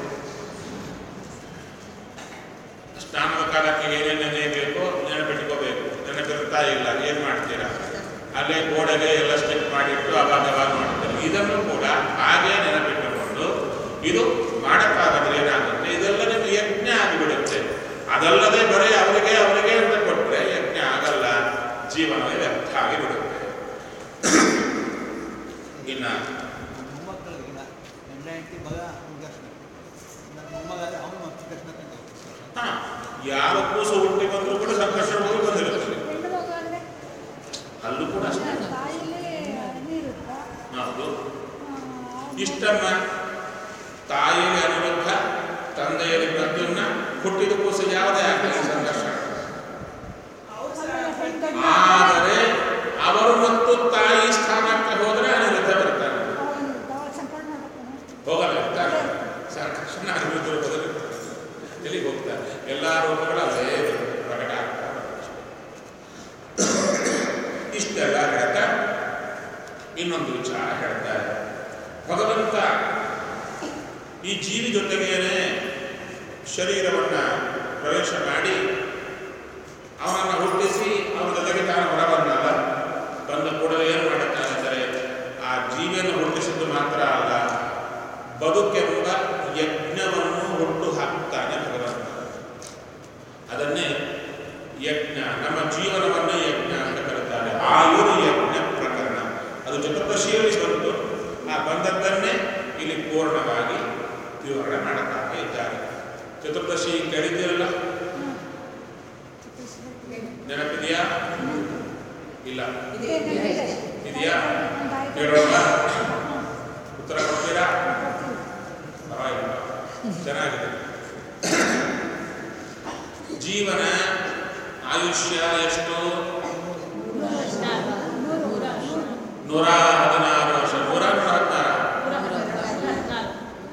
ಸ್ನಾನದ ಕಾಲಕ್ಕೆ ಏನೇನು ನೆನೆಯಬೇಕು ನೆನಪಿಟ್ಕೋಬೇಕು ನೆನಪಿರ್ತಾ ಇಲ್ಲ ಏನು ಮಾಡ್ತೀರಾ ಅಲ್ಲೇ ಗೋಡೆಗೆ ಎಲ್ಲ ಸ್ಟಿಕ್ ಮಾಡಿಟ್ಟು ಅವಾಗ ಅವಾಗ ಮಾಡ್ತಾರೆ ಇದನ್ನು ಕೂಡ ಹಾಗೆ ನೆನಪಿಟ್ಟುಕೊಂಡು ಇದು ಮಾಡಕ್ಕಾಗದ್ರೆ ಏನಾಗುತ್ತೆ ಇದೆಲ್ಲ ನಿಮ್ಗೆ ಯಜ್ಞ ಆಗಿಬಿಡುತ್ತೆ ಅದಲ್ಲದೆ ಬರೀ ಅವರಿಗೆ ಅವರಿಗೆ ಅಂತ ಕೊಟ್ಟರೆ ಯಜ್ಞ ಆಗಲ್ಲ ಜೀವನವೇ ವ್ಯರ್ಥ ಆಗಿಬಿಡುತ್ತೆ ಇನ್ನ ಮೊಮ್ಮಕ್ಕಳಿಗೆ ಈಗ ಗಂಡ ಹೆಂಡತಿ ಮಗ ದರ್ಶನ ಮೊಮ್ಮಗಾದ್ರೆ ಅವನು ಮತ್ತೆ ದರ್ಶನ ತಂದು ಹಾ, ಯಾವ ಕೂಸು ಹುಟ್ಟಿ ಬಂದರೂ ಕೂಡ ಸಂಕಷ್ಟ ಬಂದಿರುತ್ತದೆ ಹೆಣ್ಣು ಮಗು ಅಂದರೆ ಅಲ್ಲೂ ಕೂಡ ಅಷ್ಟೇ ತಾಯಿಲಿ ನೀರುತ್ತಾ ಹೌದು ಇಷ್ಟಮ್ಮ ತಾಯಿಗೆ ಅನುಬದ್ಧ ತಂದೆಯಲ್ಲಿ ಪ್ರದ್ಯುಮ್ನ ಹುಟ್ಟಿದ ಕೂಸು ಯಾವುದೇ ಆಗಲಿ ಸಂಘರ್ಷ ಆದರೆ ಅವರು ಮತ್ತು ತಾಯಿ ಸ್ಥಾನಕ್ಕೆ ಹೋದರೆ ಅನಿರುದ್ಧ ಬರ್ತಾನೆ ಸಂಪಾದನೆ ಮಾಡ್ತಾನೆ ಹೋಗಲ್ಲ ಇರ್ತಾನೆ ಸಂಕರ್ಷಣ ಅನಿರುದ್ಧ ಬದಲು ಎಲ್ಲಿಗೆ ಹೋಗ್ತಾರೆ ಎಲ್ಲ ರೂಪಗಳು ಅಲ್ಲೇ ಪ್ರಕಟ ಆಗ್ತಾ ಬರ್ತವೆ. ಇಷ್ಟೆಲ್ಲ ಹೇಳ್ತಾ ಇನ್ನೊಂದು ವಿಚಾರ ಹೇಳ್ತಾರೆ ಭಗವಂತ ಈ ಜೀವಿ ಜೊತೆಗೇನೆ ಶರೀರವನ್ನ ಪ್ರವೇಶ ಮಾಡಿ ಅವನನ್ನು ಹುಟ್ಟಿಸಿ ಅವನ ಜೊತೆಗೆ ತಾನು ಹೊರ ಬಂದಲ್ಲ ಬಂದ ಕೂಡಲೇ ಏನು ಮಾಡುತ್ತಾನೆ ಅಂದರೆ ಆ ಜೀವಿಯನ್ನು ಹುಟ್ಟಿಸಿದ್ದು ಮಾತ್ರ ಅಲ್ಲ ಬದುಕೆಂಬ ಯಜ್ಞವನ್ನು ಹುಟ್ಟು ಹಾಕ್ತಾನೆ ಭಗವಂತ ಅದನ್ನೇ ಯಜ್ಞ ನಮ್ಮ ಜೀವನವನ್ನೇ ಯಜ್ಞ ಅಂತ ಕರೀತಾರೆ ಆಯುರ್ ಯಜ್ಞ ಪ್ರಕರಣ ಅದು ಚತುರ್ದಶಿಯಲ್ಲಿ ಬಂತು ಆ ಬಂದದ್ದನ್ನೇ ಇಲ್ಲಿ ಪೂರ್ಣವಾಗಿ ವಿವರಣೆ ಮಾಡುತ್ತಾ ಇದ್ದಾರೆ ಚತುರ್ದಶಿ ಕೇಳಿದ್ದೀರಲ್ಲ ನೆನಪಿದೆಯಾ ಇಲ್ಲ ಇದೆಯಾ ಕೇಳೋಣ ಉತ್ತರ ಕೊಡ್ತೀರಾ ಪರವಾಗಿಲ್ಲ ಚೆನ್ನಾಗಿದೆ ಜೀವನ ಆಯುಷ್ಯ ಎಷ್ಟು ನೂರ ಹದಿನಾರು ವರ್ಷ ನೂರ ನೂರ ಹದಿನಾರು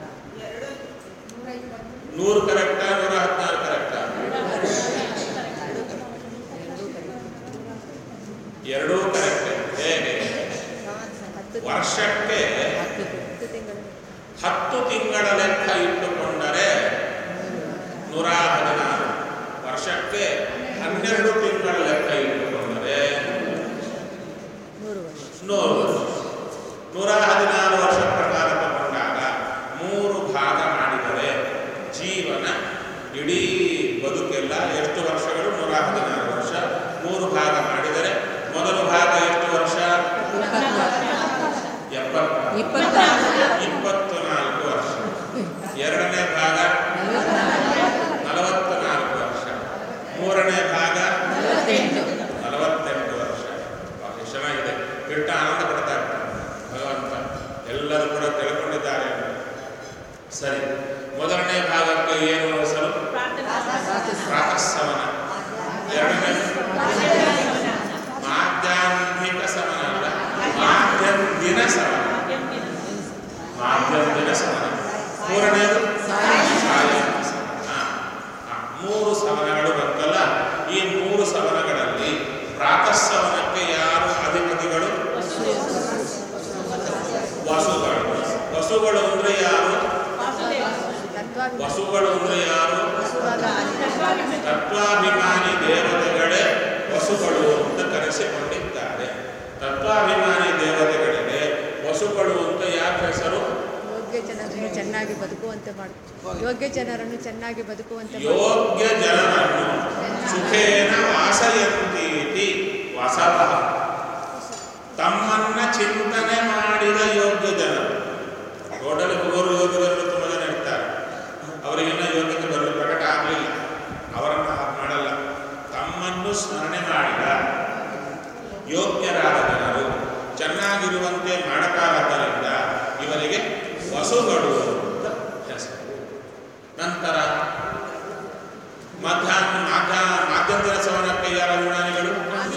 ನೂರು ಕರೆಕ್ಟಾ ನೂರ ಹದಿನಾರು ಕರೆಕ್ಟಾ ಎರಡೂ ಕರೆಕ್ಟ್ ಹೇಗೆ ವರ್ಷಕ್ಕೆ ಹತ್ತು ತಿಂಗಳು ಹತ್ತು ತಿಂಗಳ ಲೆಕ್ಕ ಇಟ್ಟುಕೊಂಡರೆ ನೂರ ಹದಿನಾರು ವರ್ಷಕ್ಕೆ ಹನ್ನೆರಡು ತಿಂಗಳ ಲೆಕ್ಕ ಇಟ್ಟುಕೊಂಡರೆ ನೂರು ವರ್ಷ ನೂರು ವರ್ಷ. ನೂರ ಹದಿನಾರು ವರ್ಷ ಪ್ರಕಾರ ತಗೊಂಡಾಗ ಮೂರು ಭಾಗ ಮಾಡಿದರೆ ಜೀವನ ಇಡೀ ಬದುಕೆಲ್ಲ ಎಷ್ಟು ವರ್ಷಗಳು ನೂರ ಹದಿನಾರು ವರ್ಷ ಮೂರು ಭಾಗ ಮಾಡಿದರೆ ಮೊದಲು ಭಾಗ ಎಷ್ಟು ವರ್ಷ ಎಪ್ಪತ್ತ ಇಪ್ಪತ್ತಾರು ಇಪ್ಪತ್ತು ನಾಲ್ಕು ವರ್ಷ ಎರಡನೇ ಭಾಗ ನಲವತ್ತ ನಾಲ್ಕು ವರ್ಷ ಮೂರನೇ ಭಾಗ ನಲವತ್ತೆಂಟು ನಲವತ್ತೆಂಟು ವರ್ಷ ಬಹಳ ಚೆನ್ನಾಗಿದೆ ಕೆಟ್ಟ ಆನಂದ ಪಡ್ತಾ ಇರ್ತಾನೆ ಭಗವಂತ ಎಲ್ಲರೂ ಕೂಡ ತಿಳ್ಕೊಂಡಿದ್ದಾರೆ ಸರಿ ಮೊದಲನೇ ಭಾಗಕ್ಕೆ ಏನು ಹೆಸರು ಪ್ರಾರ್ಥನೆ ಪ್ರಾತಃಸವನ ಎರಡನೇ ಮಾಧ್ಯಾಹ್ನಿಕ ಸವನ ಅಲ್ಲ ಮಾಧ್ಯಮ ದಿನ ಸವನ ಮಾಧ್ಯಮ ದಿನ ಸವನ ಮೂರನೇದು ಸಾಯಂ ಸವನ. ಹಾ, ಹಾ, ಮೂರು ಸವನಗಳು ಬಂತಲ್ಲ ಈ ಮೂರು ಸವನಗಳಲ್ಲಿ ಪ್ರಾತಃಸವನಕ್ಕೆ ಯಾರು ಅಧಿಪತಿಗಳು ವಸುಗಳು ವಸುಗಳು ಅಂದ್ರೆ ಯಾರು ತತ್ವಾಭಿಮಾನಿ ವಸುಗಳು ಅಂದ್ರೆ ಯಾರು ತತ್ವಾಭಿಮಾನಿ ತತ್ವಾಭಿಮಾನಿ ದೇವತೆಗಳೇ ವಸುಗಳು ಅಂತ ಕರೆಸಿಕೊಂಡಿದ್ದಾರೆ ತತ್ವಾಭಿಮಾನಿ ದೇವತೆಗಳಿಗೆ ವಸುಗಳು ಅಂತ ಯಾಕೆ ಹೆಸರು ಯೋಗ್ಯ ಜನರನ್ನು ಚೆನ್ನಾಗಿ ಬದುಕುವಂತೆ ಮಾಡು ಯೋಗ್ಯ ಜನರನ್ನು ಚೆನ್ನಾಗಿ ಬದುಕುವಂತೆ ಮಾಡು. ಯೋಗ್ಯ ಜನರನ್ನು ಸುಖೇನ ವಾಸಯಂತೀತಿ ವಸವಃ ತಮ್ಮನ್ನ ಚಿಂತನೆ ಮಾಡಿದ ಯೋಗ್ಯ ಜನರು ರೋಡಲ್ಲಿ ಹೋಗೋರು ಯೋಗ್ಯ ಜನರು ತುಂಬ ಜನ ಇರ್ತಾರೆ ಅವರಿಗಿನ್ನ ಯೋಗ್ಯತೆ ಬರಲು ಪ್ರಕಟ ಆಗಲಿಲ್ಲ ಅವರನ್ನು ಹಾಗೆ ಮಾಡಲ್ಲ ತಮ್ಮನ್ನು ಸ್ಮರಣೆ ಮಾಡಿದ ಯೋಗ್ಯರಾದ ಜನರು ಚೆನ್ನಾಗಿರುವಂತೆ ಮಾಡಕ್ಕಾಗದ್ದರಿಂದ ಇವರಿಗೆ ವಸುಗಳು ಅಂತ ಹೆಸರು ನಂತರ ಮಧ್ಯಾಹ್ನ ಮಾಧ್ಯ ಮಾಧ್ಯಂತರ ಸವನಕ್ಕೆ ಯಾರ ವಿಜ್ಞಾನಿಗಳು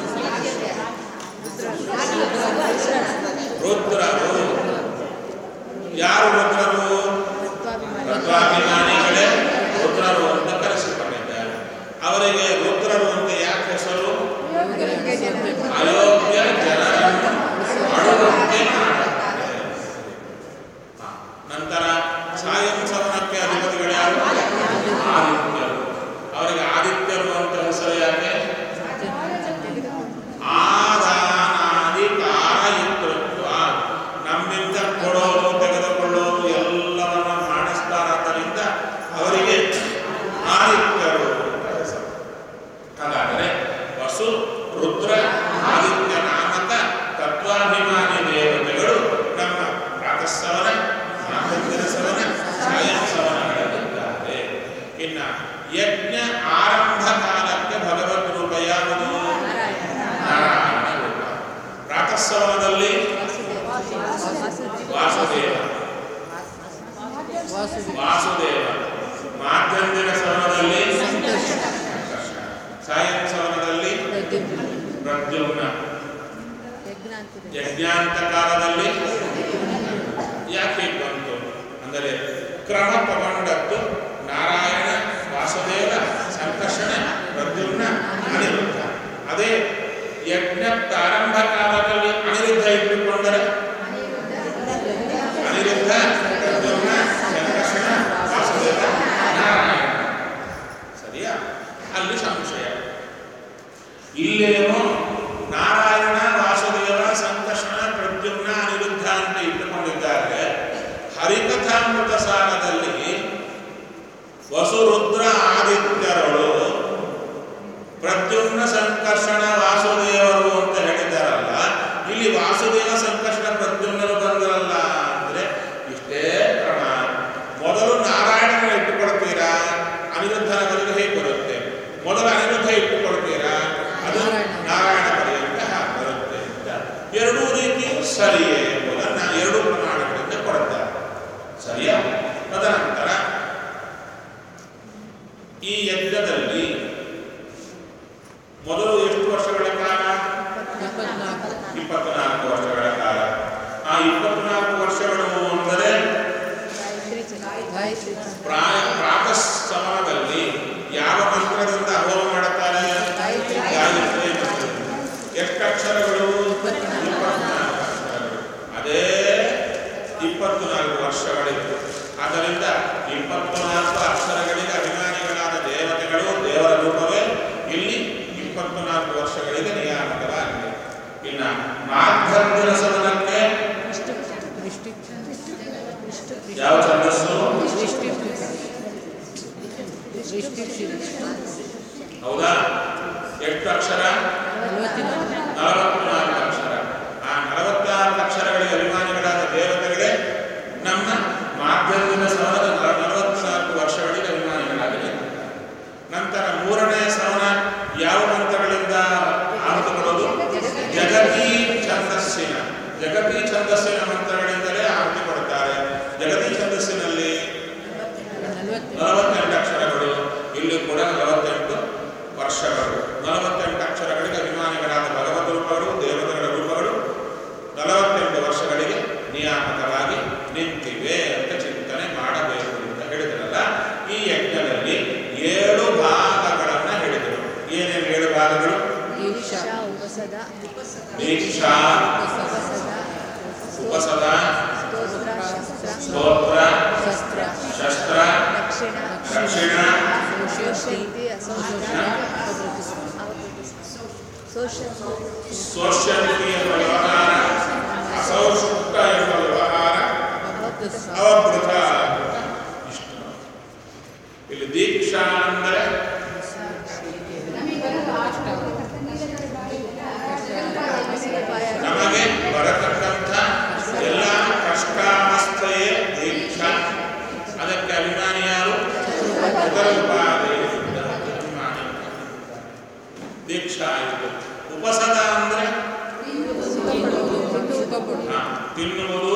ರುದ್ರರು ಯಾರು ರುದ್ರರು ತತ್ವಾಭಿಮಾನಿ ತತ್ವಾಭಿಮಾನಿಗಳೇ ರುದ್ರರು ಅಂತ ಕರೆಸಿಕೊಂಡಿದ್ದಾರೆ ಅವರಿಗೆ ರುದ್ರರು ಅಂತ ಯಾಕೆ ಹೆಸರು ಯೋಗ್ಯ ಜನರನ್ನು ಅಯೋಗ್ಯ ಜನರನ್ನು ಅಳುವಂತೆ ಮಾಡುತ್ತಾರೆ ಹಾ. ನಂತರ ಸಾಯಂ ಸವನಕ್ಕೆ ಅಧಿಪತಿಗಳು ಯಾರು ಆದಿತ್ಯರು ಅವರಿಗೆ ಆದಿತ್ಯರು ಅಂತ ಹೆಸರು ಯಾಕೆ ಆದಾನಾದಿ ಕಾರಯಿತೃತ್ವ ನಮ್ಮಿಂದ ಕೊಡೋದು ತೆಗೆದುಕೊಳ್ಳೋದು ಎಲ್ಲವನ್ನ ಮಾಡಿಸ್ತಾರಾದ್ದರಿಂದ ಅವರಿಗೆ ಆದಿತ್ಯರು ಅಂತ ಹೆಸರು ಹಾಗಾದರೆ ವಸು ರುದ್ರ ಆದಿತ್ಯ ನಾಮಕ ತತ್ವಾಭಿಮಾನಿ ದೇವತೆಗಳು ನಮ್ಮ ಪ್ರಾತಃಸವನ ಮಾತಂದಿರ ಸವನ ಸಾಯಂ ಸವನಗಳಲ್ಲಿದ್ದಾರೆ ಇನ್ನ ಯಜ್ಞ ಆರಂಭ ಕಾಲಕ್ಕೆ ಭಗವದ್ ರೂಪ ಯಾವುದು ನಾರಾಯಣ ರೂಪ ಪ್ರಾತಃಸವನದಲ್ಲಿ ವಾಸುದೇವ ವಾಸುದೇವ ಮಾಧ್ಯಂದಿರ ಸವನದಲ್ಲಿ ಸಾಯಂ ಸವನದಲ್ಲಿ ಪ್ರದ್ಯುಮ್ನ ಯಜ್ಞ ಅಂತಿದೆ ಯಜ್ಞಾಂತ ಕಾಲದಲ್ಲಿ ಯಾಕೆ ಬಂತು ಅಂದರೆ ಕ್ರಮ ತಗೊಂಡದ್ದು ನಾರಾಯಣ ವಾಸುದೇವ ಸಂಕರ್ಷಣ ಪ್ರದ್ಯುಮ್ನ ಅನಿರುದ್ಧ ಅದೇ ಯಜ್ಞ ಪ್ರಾರಂಭ ಕಾಲದಲ್ಲಿ ಅನಿರುದ್ಧ ಇಟ್ಟುಕೊಂಡರೆ ಅನಿರುದ್ಧ ಪ್ರದ್ಯುಮ್ನ ಸಂಕರ್ಷಣ ವಾಸುದೇವ ನಾರಾಯಣ ಸರಿಯಾ ಅಲ್ಲಿ ಸಂಶಯ ಇಲ್ಲೇನೋ ನಾರಾಯಣ ವಾಸುದೇವ ಸಂಕರ್ಷಣ ಪ್ರದ್ಯುಮ್ನ ಅನಿರುದ್ಧ ಅಂತ ಇಟ್ಟುಕೊಂಡಿದ್ದಾರೆ ಹರಿಕಥಾಮೃತ ಸಾರದಲ್ಲಿ ವಸುರುದ್ರ ಆದಿತ್ಯರಳು ಪ್ರದ್ಯುಮ್ನ ಸಂಕರ್ಷಣ ವಾಸುದೇವರು ಅಂತ ಹೇಳಿದಾರಲ್ಲ ಇಲ್ಲಿ ವಾಸುದೇವ ಸಂಕರ್ಷಣ ಪ್ರದ್ಯುಮ್ನರು ಬಂದರಲ್ಲ ಅಂದ್ರೆ ಇಷ್ಟೇ ಕ್ರಮ ಮೊದಲು ನಾರಾಯಣನ ಇಟ್ಟುಕೊಳ್ತೀರಾ ಅನಿರುದ್ಧನ ಬದಲು ಹೇಗೆ ಬರುತ್ತೆ ಮೊದಲು ಅನಿರುದ್ಧ ಇಟ್ಟುಕೊಳ್ತೀರಾ ಅದು ನಾರಾಯಣ ಪರ್ಯಂತ ಹಾಗೆ ಬರುತ್ತೆ ಅಂತ ಎರಡೂ ರೀತಿಯೂ ಸರಿಯೇ ಎಂಬುದನ್ನ ಎರಡೂ ಪ್ರಮಾಣಗಳಿಂದ ಕೊಡುತ್ತಾರೆ ಸರಿಯಾ ತದನಂತರ ಈ ಯಜ್ಞದಲ್ಲಿ ಮೊದಲು ಎಷ್ಟು ವರ್ಷಗಳ ಕಾಲ ಇಪ್ಪತ್ನಾಲ್ಕು ವರ್ಷಗಳ ಕಾಲ ಆ ಇಪ್ಪತ್ನಾಲ್ಕು ವರ್ಷಗಳು ಅಂದರೆ ಗಾಯತ್ರಿ ಚ- ಗಾಯತ್ರಿ ಚ- ಪ್ರಾಯ ಪ್ರಾತಃ ಸಮಯದಲ್ಲಿ ಯಾವ ಮಂತ್ರದಿಂದ ಹೋಮ ಮಾಡುತ್ತಾರೆ ಗಾಯತ್ರಿ. ಗಾಯತ್ರಿ ಮಂತ್ರದಿಂದ. ಎಷ್ಟು ಅಕ್ಷರಗಳು ಇಪ್ಪತ್ನಾಲ್ಕು ಅಕ್ಷರಗಳು ಅದೇ ಇಪ್ಪತ್ನಾಲ್ಕು ವರ್ಷಗಳಿತ್ತು ಆದ್ದರಿಂದ ಇಪ್ಪತ್ನಾಲ್ಕು ಅಕ್ಷರಗಳಿಗೆ ಅಭಿಮಾನಿಗಳಾದ ದೇವತೆಗಳು ದೇವರ ರೂಪವೇ ಇಲ್ಲಿ ಇಪ್ಪತ್ನಾಲ್ಕು ವರ್ಷಗಳಿಗೆ ನಿಯಾಮಕವಾಗಿದೆ ಇನ್ನು ಮಾಧ್ಯಂತರ ಸದನಕ್ಕೆ ವಿಷ್ಣು ವಿಷ್ಣು ವಿಷ್ಣು ಯಾವ ಛಂದಸ್ಸು ವಿಷ್ಣು ವಿಷ್ಣು ಹೌದಾ ಎಷ್ಟು ಅಕ್ಷರ ನಲವತ್ತಿನಾಲ್ಕು ನಲವತ್ನಾಲ್ಕು ಅಕ್ಷರ ಆ ನಲವತ್ನಾಲ್ಕು ಅಕ್ಷರಗಳಿಗೆ ಅಭಿಮಾನಿಗಳಾದ ದೇವತೆಗಳೇ ನಮ್ಮ ಮಾಧ್ಯಮದ ಸವನದ ನಲ- ನಲವತ್ನಾಲ್ಕು ವರ್ಷಗಳಿಗೆ ಅಭಿಮಾನಿಗಳಾಗಿದೆ ನಂತರ ಮೂರನೇ ಸವನ ಯಾವ ಮಂತ್ರಗಳಿಂದ ಆಹುತಿಕೊಳ್ಳೋದು ಜಗತಿ ಛಂದಸ್ಸಿನ ಜಗತಿ ಛಂದಸ್ಸಿನ ಮಂತ್ರಗಳಿಂದಲೇ ಆಹುತಿ ಕೊಡುತ್ತಾರೆ ಜಗತಿ ಛಂದಸ್ಸಿನಲ್ಲಿ ನಲವತ್ತೆಂಟು ನಲವತ್ತೆಂಟು ದೀಕ್ಷಾ ಉಪಸದ ಉಪಸದ ಸ್ತೋತ್ರ ಶಸ್ತ್ರ ಸ್ತೋತ್ರ ಶಸ್ತ್ರ ಶಸ್ತ್ರ ದಕ್ಷಿಣ ದಕ್ಷಿಣ ಶಕ್ತಿ ಅಸೌಷಧ ಸೋಷಲ್ ಸ್ವಶಕ್ತಿ ಎಂಬ ವ್ಯವಹಾರ ಅಸೌಷ್ಠ ಎಂಬ ವ್ಯವಹಾರ ಅವಭೃತ ಇಷ್ಟು ಇಲ್ಲಿ ದೀಕ್ಷಾ ಅಂದರೆ ನಮಗೆ ಬರೋದು ಆಷ್ಟ ನಮಗೆ ಬರತಕ್ಕಂಥ ಎಲ್ಲ ಕಷ್ಟಾವಸ್ಥೆಯೇ ದೀಕ್ಷಾ ಅದಕ್ಕೆ ಅಭಿಮಾನಿ ಯಾರು ಉದರಪಾದೆ ಅಭಿಮಾನಿ ದೀಕ್ಷಾ ಆಯಿತು ಉಪಸದ ಅಂದ್ರೆ ಹಾ, ತಿನ್ನುವುದು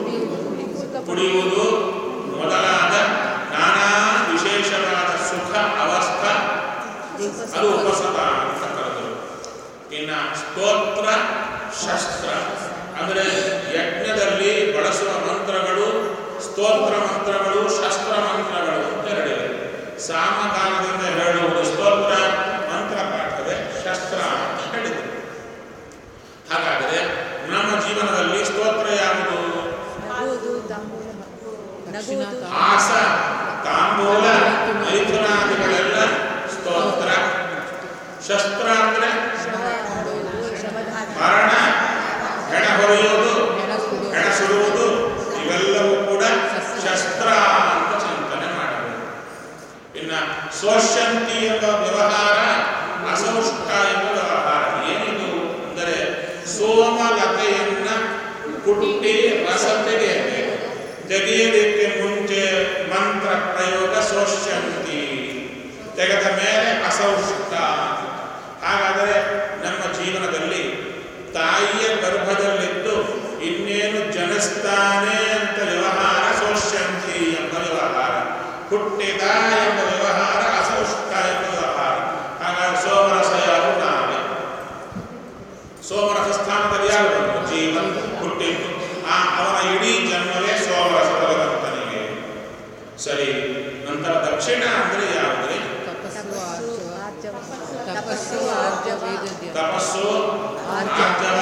ಕುಡಿಯುವುದು ಮೊದಲಾದ ನಾನಾ ವಿಶೇಷವಾದ ಸುಖ ಅವಸ್ಥಾ ಅದು ಉಪಸದ ಅಂತ ಕರೆದರು ಇನ್ನು ಸ್ತೋತ್ರ ಶಸ್ತ್ರ ಅಂದರೆ ಯಜ್ಞದಲ್ಲಿ ಬಳಸುವ ಮಂತ್ರಗಳು ಸ್ತೋತ್ರ ಮಂತ್ರಗಳು ಶಸ್ತ್ರ ಮಂತ್ರಗಳು ಅಂತ ಹೇಳಿವೆ ಸಾಮಗಾನದಿಂದ ಹೇಳುವುದು ಸ್ತೋತ್ರ ಮಂತ್ರ ಪಾಠವೇ ಶಸ್ತ್ರ ಅಂತ ಹೇಳಿದರು ಹಾಗಾದರೆ ನಮ್ಮ ಜೀವನದಲ್ಲಿ ಸ್ತೋತ್ರ ಯಾವುದು ನಗುವುದು ತಾಂಬೂಲ ನಗುವುದು ಆಸ ತಾಂಬೂಲ ಮೈಥುನಾದಿಗಳೆಲ್ಲ ಸ್ತೋತ್ರ ಶಸ್ತ್ರ ಅಂದ್ರೆ ಶವ ಮಾಡುವುದು ಶವಧಾನ ಮರಣ ಹೆಣ ಹೊರೆಯುವುದು ಹೆಣ ಸುಡುವುದು ಇವೆಲ್ಲವೂ ಕೂಡ ಶಸ್ತ್ರ ಅಂತ ಚಿಂತನೆ ಮಾಡಬೇಕು ಇನ್ನ ಸ್ವಶಂತಿ ಎಂಬ ವ್ಯವಹಾರ ಅಸೌಷ್ಠ ಎಂಬ ವ್ಯವಹಾರ ಏನಿದು ಅಂದರೆ ಸೋಮಲತೆಯನ್ನ ಕುಟ್ಟಿ ರಸ ತೆಗೆಯಬೇಕು ತೆಗೆಯಲಿಕ್ಕೆ ಮುಂಚೆ ಮಂತ್ರ ಪ್ರಯೋಗ ಸೋಷ್ಯಂತಿ ತೆಗೆದ ಮೇಲೆ ಅಸೌಷ್ಠ ಹಾಗಾದರೆ ನಮ್ಮ ಜೀವನದಲ್ಲಿ ತಾಯಿಯ ಗರ್ಭದಲ್ಲಿದ್ದು ಇನ್ನೇನು ಜನಿಸ್ತಾನೆ ಅಂತ ವ್ಯವಹಾರ ಸೋಷ್ಯಂತಿ ಎಂಬ ವ್ಯವಹಾರ ಹುಟ್ಟಿದ ಎಂಬ ವ್ಯವಹಾರ ಅಸೌಷ್ಠ ಎಂಬ ವ್ಯವಹಾರ ಹಾಗಾಗಿ ಸೋಮರಸ ಯಾರು ನಾವೇ ಸೋಮರಸ ಸ್ಥಾನದಲ್ಲಿ ಯಾರು ಬಂತು ಜೀವನ್ ಹುಟ್ಟಿದ್ದು ಆ ಅವನ ಇಡೀ ಜನ್ಮವೇ ಸೋಮರಸ ಭಗವಂತನಿಗೆ ಸರಿ ನಂತರ ದಕ್ಷಿಣ ಅಂದ್ರೆ ಯಾವುದೇ ತಪಸ್ಸು ಆರ್ಜವ ತಪಸ್ಸು ಆರ್ಜವ ತಪಸ್ಸು ಆರ್ಜವ ಆರ್ಜವ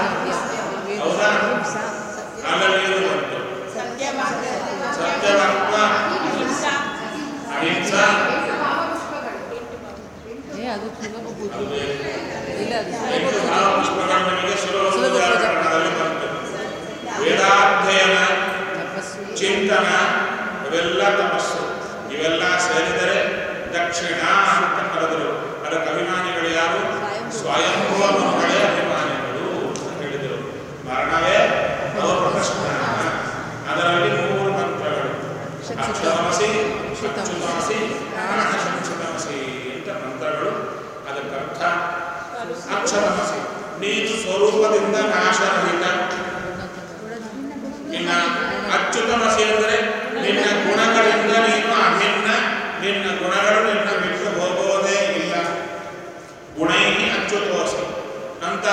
ಹೌದಾ ಅಹಿಂಸಾ ಅಲ್ಲಲ್ಲಿ ಏನು ಬಂತು ಸತ್ಯವಾದ ಸತ್ಯವರ್ಮ ಅಹಿಂಸಾ ಅಹಿಂಸಾ ಭಾವಪುಷ್ಪಗಳು ಏ ಅದು ಸುಲಭ ಪೂಜೆ ಅಲ್ವೇ? ಇಲ್ಲ ಅದು ಎಂಟು ಸುಲಭ ಭಾವಪುಷ್ಪಗಳು ನಮಗೆ ಸುಲಭ ಸುಲಭ ಪೂಜೆ. ವ್ಯಾಕರಣದಲ್ಲಿ ಬಂತು ವೇದಾಧ್ಯಯನ ತಪಸ್ಸು ಚಿಂತನ ಇವೆಲ್ಲ ತಪಸ್ಸು ಇವೆಲ್ಲ ಸೇರಿದರೆ ದಕ್ಷಿಣ ಅಂತ ಕರೆದರು ಅದಕ್ಕೆ ಅಭಿಮಾನಿಗಳು ಯಾರು ಸ್ವಯಂಭುವ ಮಕ್ಕಳೇ ಅಭಿಮಾನಿಗಳು ಅಂತ ಹೇಳಿದರು ಮರಣವೇ ಅವರ ಪ್ರಶ್ನ ಅದರಲ್ಲಿ ಮೂರು ಮಂತ್ರಗಳು ಅಕ್ಷರಮಸಿ ಅಚ್ಯುತಮಸಿ ಪ್ರಾಣಶಂಸಿತಮಸಿ ಅಂತ ಮಂತ್ರಗಳು ಅದಕ್ಕರ್ಥ ಅಕ್ಷರಮಸಿ ನೀನು ಸ್ವರೂಪದಿಂದ ನಾಶರಹಿತ ನಿನ್ನ ಅಚ್ಯುತಮಸಿ ಅಂದರೆ ನಿನ್ನ ಗುಣಗಳಿಂದ ನೀನು ಅಭಿನ್ನ ನಿನ್ನ ಗುಣಗಳು ನಿನ್ನ ಬಿಟ್ಟು ಹೋಗೋದೇ ಇಲ್ಲ ಗುಣೈಹಿ ಅಚ್ಯುತೋಸಿ ನಂತರ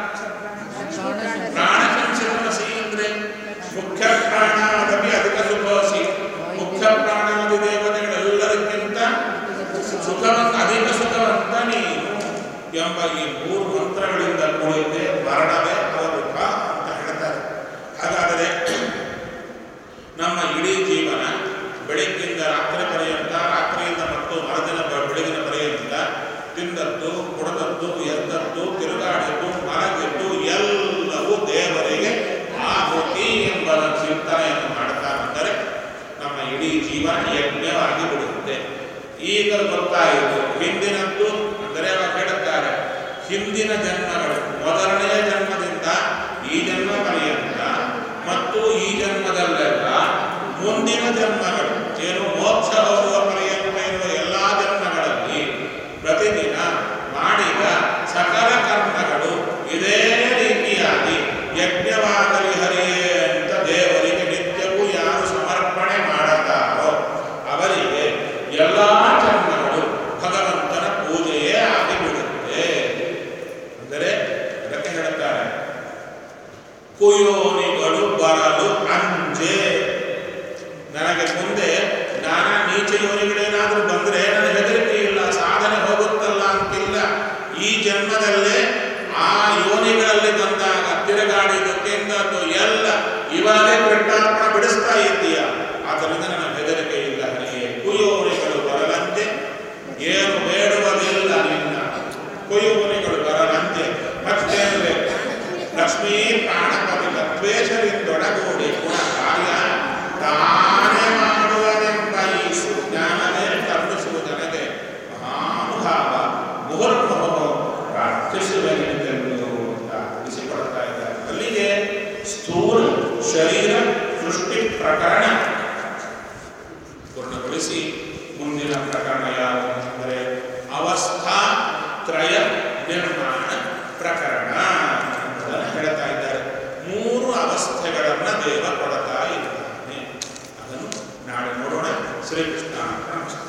ಪ್ರಾಣಸಂಸಿತಮಸಿ ಅಂದರೆ ಮುಖ್ಯ ಪ್ರಾಣಾದಪಿ ಅಧಿಕ ಸುಖೋಸಿ ಮುಖ್ಯ ಪ್ರಾಣಾದಿ ದೇವತೆಗಳೆಲ್ಲರಿಗಿಂತ ಸುಖವಂತ ಅಧಿಕ ಸುಖವಂತ ನೀನು ಎಂಬ ಈ ಮೂರು ಮಂತ್ರಗಳಿಂದ ಕೂಡಿದೆ ಮರಣವೇ ಅವರುಖ ಅಂತ ಹೇಳ್ತಾರೆ ಹಾಗಾದರೆ ನಮ್ಮ ಇಡೀ ಜೀವನ ಬೆಳಗ್ಗಿಂದ ರಾತ್ರಿ ಪರ್ಯಂತ ರಾತ್ರಿಯಿಂದ ಮತ್ತು ಮರುದಿನ ಬ- ಬೆಳಗಿನ ಪರ್ಯಂತ ತಿಂದದ್ದು ಕುಡದದ್ದು ಎದ್ದದ್ದು ತಿರುಗಾಡಿದ್ದು ಮಲಗಿದ್ದು ಎಲ್ಲವೂ ದೇವರಿಗೆ ಆಹುತಿ ಎಂಬ ಚಿಂತನೆಯನ್ನು ಮಾಡ್ತಾ ಬಂದರೆ ನಮ್ಮ ಇಡೀ ಜೀವನ ಯಜ್ಞವಾಗಿ ಬಿಡುತ್ತೆ ಈಗ ಗೊತ್ತಾಯಿತು ಹಿಂದಿನದ್ದು ಅಂದರೆ ಅವಾಗ ಹೇಳುತ್ತಾರೆ ಹಿಂದಿನ ಜನ್ಮಗಳು ಮೊದಲನೆಯ ಜನ್ಮದಿಂದ ಈ ಜನ್ಮ ಪರ್ಯಂತ ಮತ್ತು ಈ ಜನ್ಮದಲ್ಲೆಲ್ಲ ಮುಂದಿನ ಜನ್ಮಗಳು ಏನು ಮೋಕ್ಷ ಹೋಗುವ ಪರ್ಯಂತ ಇರುವ ಎಲ್ಲ ಜನ್ಮಗಳಲ್ಲಿ ಪ್ರತಿದಿನ ಮಾಡಿದ ಸಕಲ ಕರ್ಮಗಳು ಇದೇ ರೀತಿಯಾಗಿ ಯಜ್ಞವಾಗಲಿ ಹರಿಯೇ ಅಂತ ದೇವರಿಗೆ ನಿತ್ಯವೂ ಯಾರು ಸಮರ್ಪಣೆ ಮಾಡುತ್ತಾರೋ ಅವರಿಗೆ ಎಲ್ಲ ಜನ್ಮಗಳು ಭಗವಂತನ ಪೂಜೆಯೇ ಆಗಿಬಿಡುತ್ತೆ ಅಂದರೆ ಅದಕ್ಕೆ ಹೇಳುತ್ತಾರೆ ಕುಯೋನಿಗಳು ಬರಲು ಅಂಜೆ ನನಗೆ ಮುಂದೆ ನಾನಾ ನೀಚ ಯೋನಿಗಳು ಮುಗಿಸಿ ಮುಂದಿನ ಪ್ರಕರಣ ಯಾವುದು ಅಂದರೆ ಅವಸ್ಥಾ ತ್ರಯ ನಿರ್ಮಾಣ ಪ್ರಕರಣ ಅಂತ ಹೇಳ್ತಾ ಇದ್ದಾರೆ ಮೂರು ಅವಸ್ಥೆಗಳನ್ನ ದೇವ ಕೊಡ್ತಾ ಇದ್ದಾನೆ ಅದನ್ನು ನಾಳೆ ನೋಡೋಣ ಶ್ರೀಕೃಷ್ಣ ನಮಸ್ಕಾರ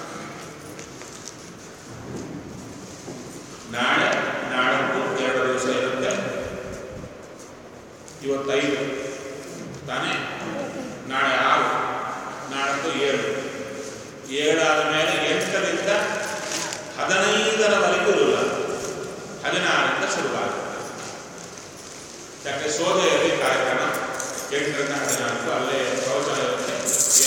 ನಾಳೆ ನಾಡದ್ದು ಎರಡು ದಿವಸ ಇರುತ್ತೆ ಇವತ್ತೈದು ತಾನೇ ನಾಳೆ ಆರು ನಾಡದ್ದು ಏಳು ಏಳಾದ ಮೇಲೆ ಎಂಟರಿಂದ ಹದಿನೈದರವರೆಗೂ ಇರಲ್ಲ ಹದಿನಾರರಿಂದ ಶುರುವಾಗುತ್ತೆ ಯಾಕೆ ಸೋದೆಯಲ್ಲಿ ಕಾರ್ಯಕ್ರಮ ಎಂಟರಿಂದ ಹದಿನಾಲ್ಕು ಅಲ್ಲೇ ಪ್ರವಚನ ಇರುತ್ತೆ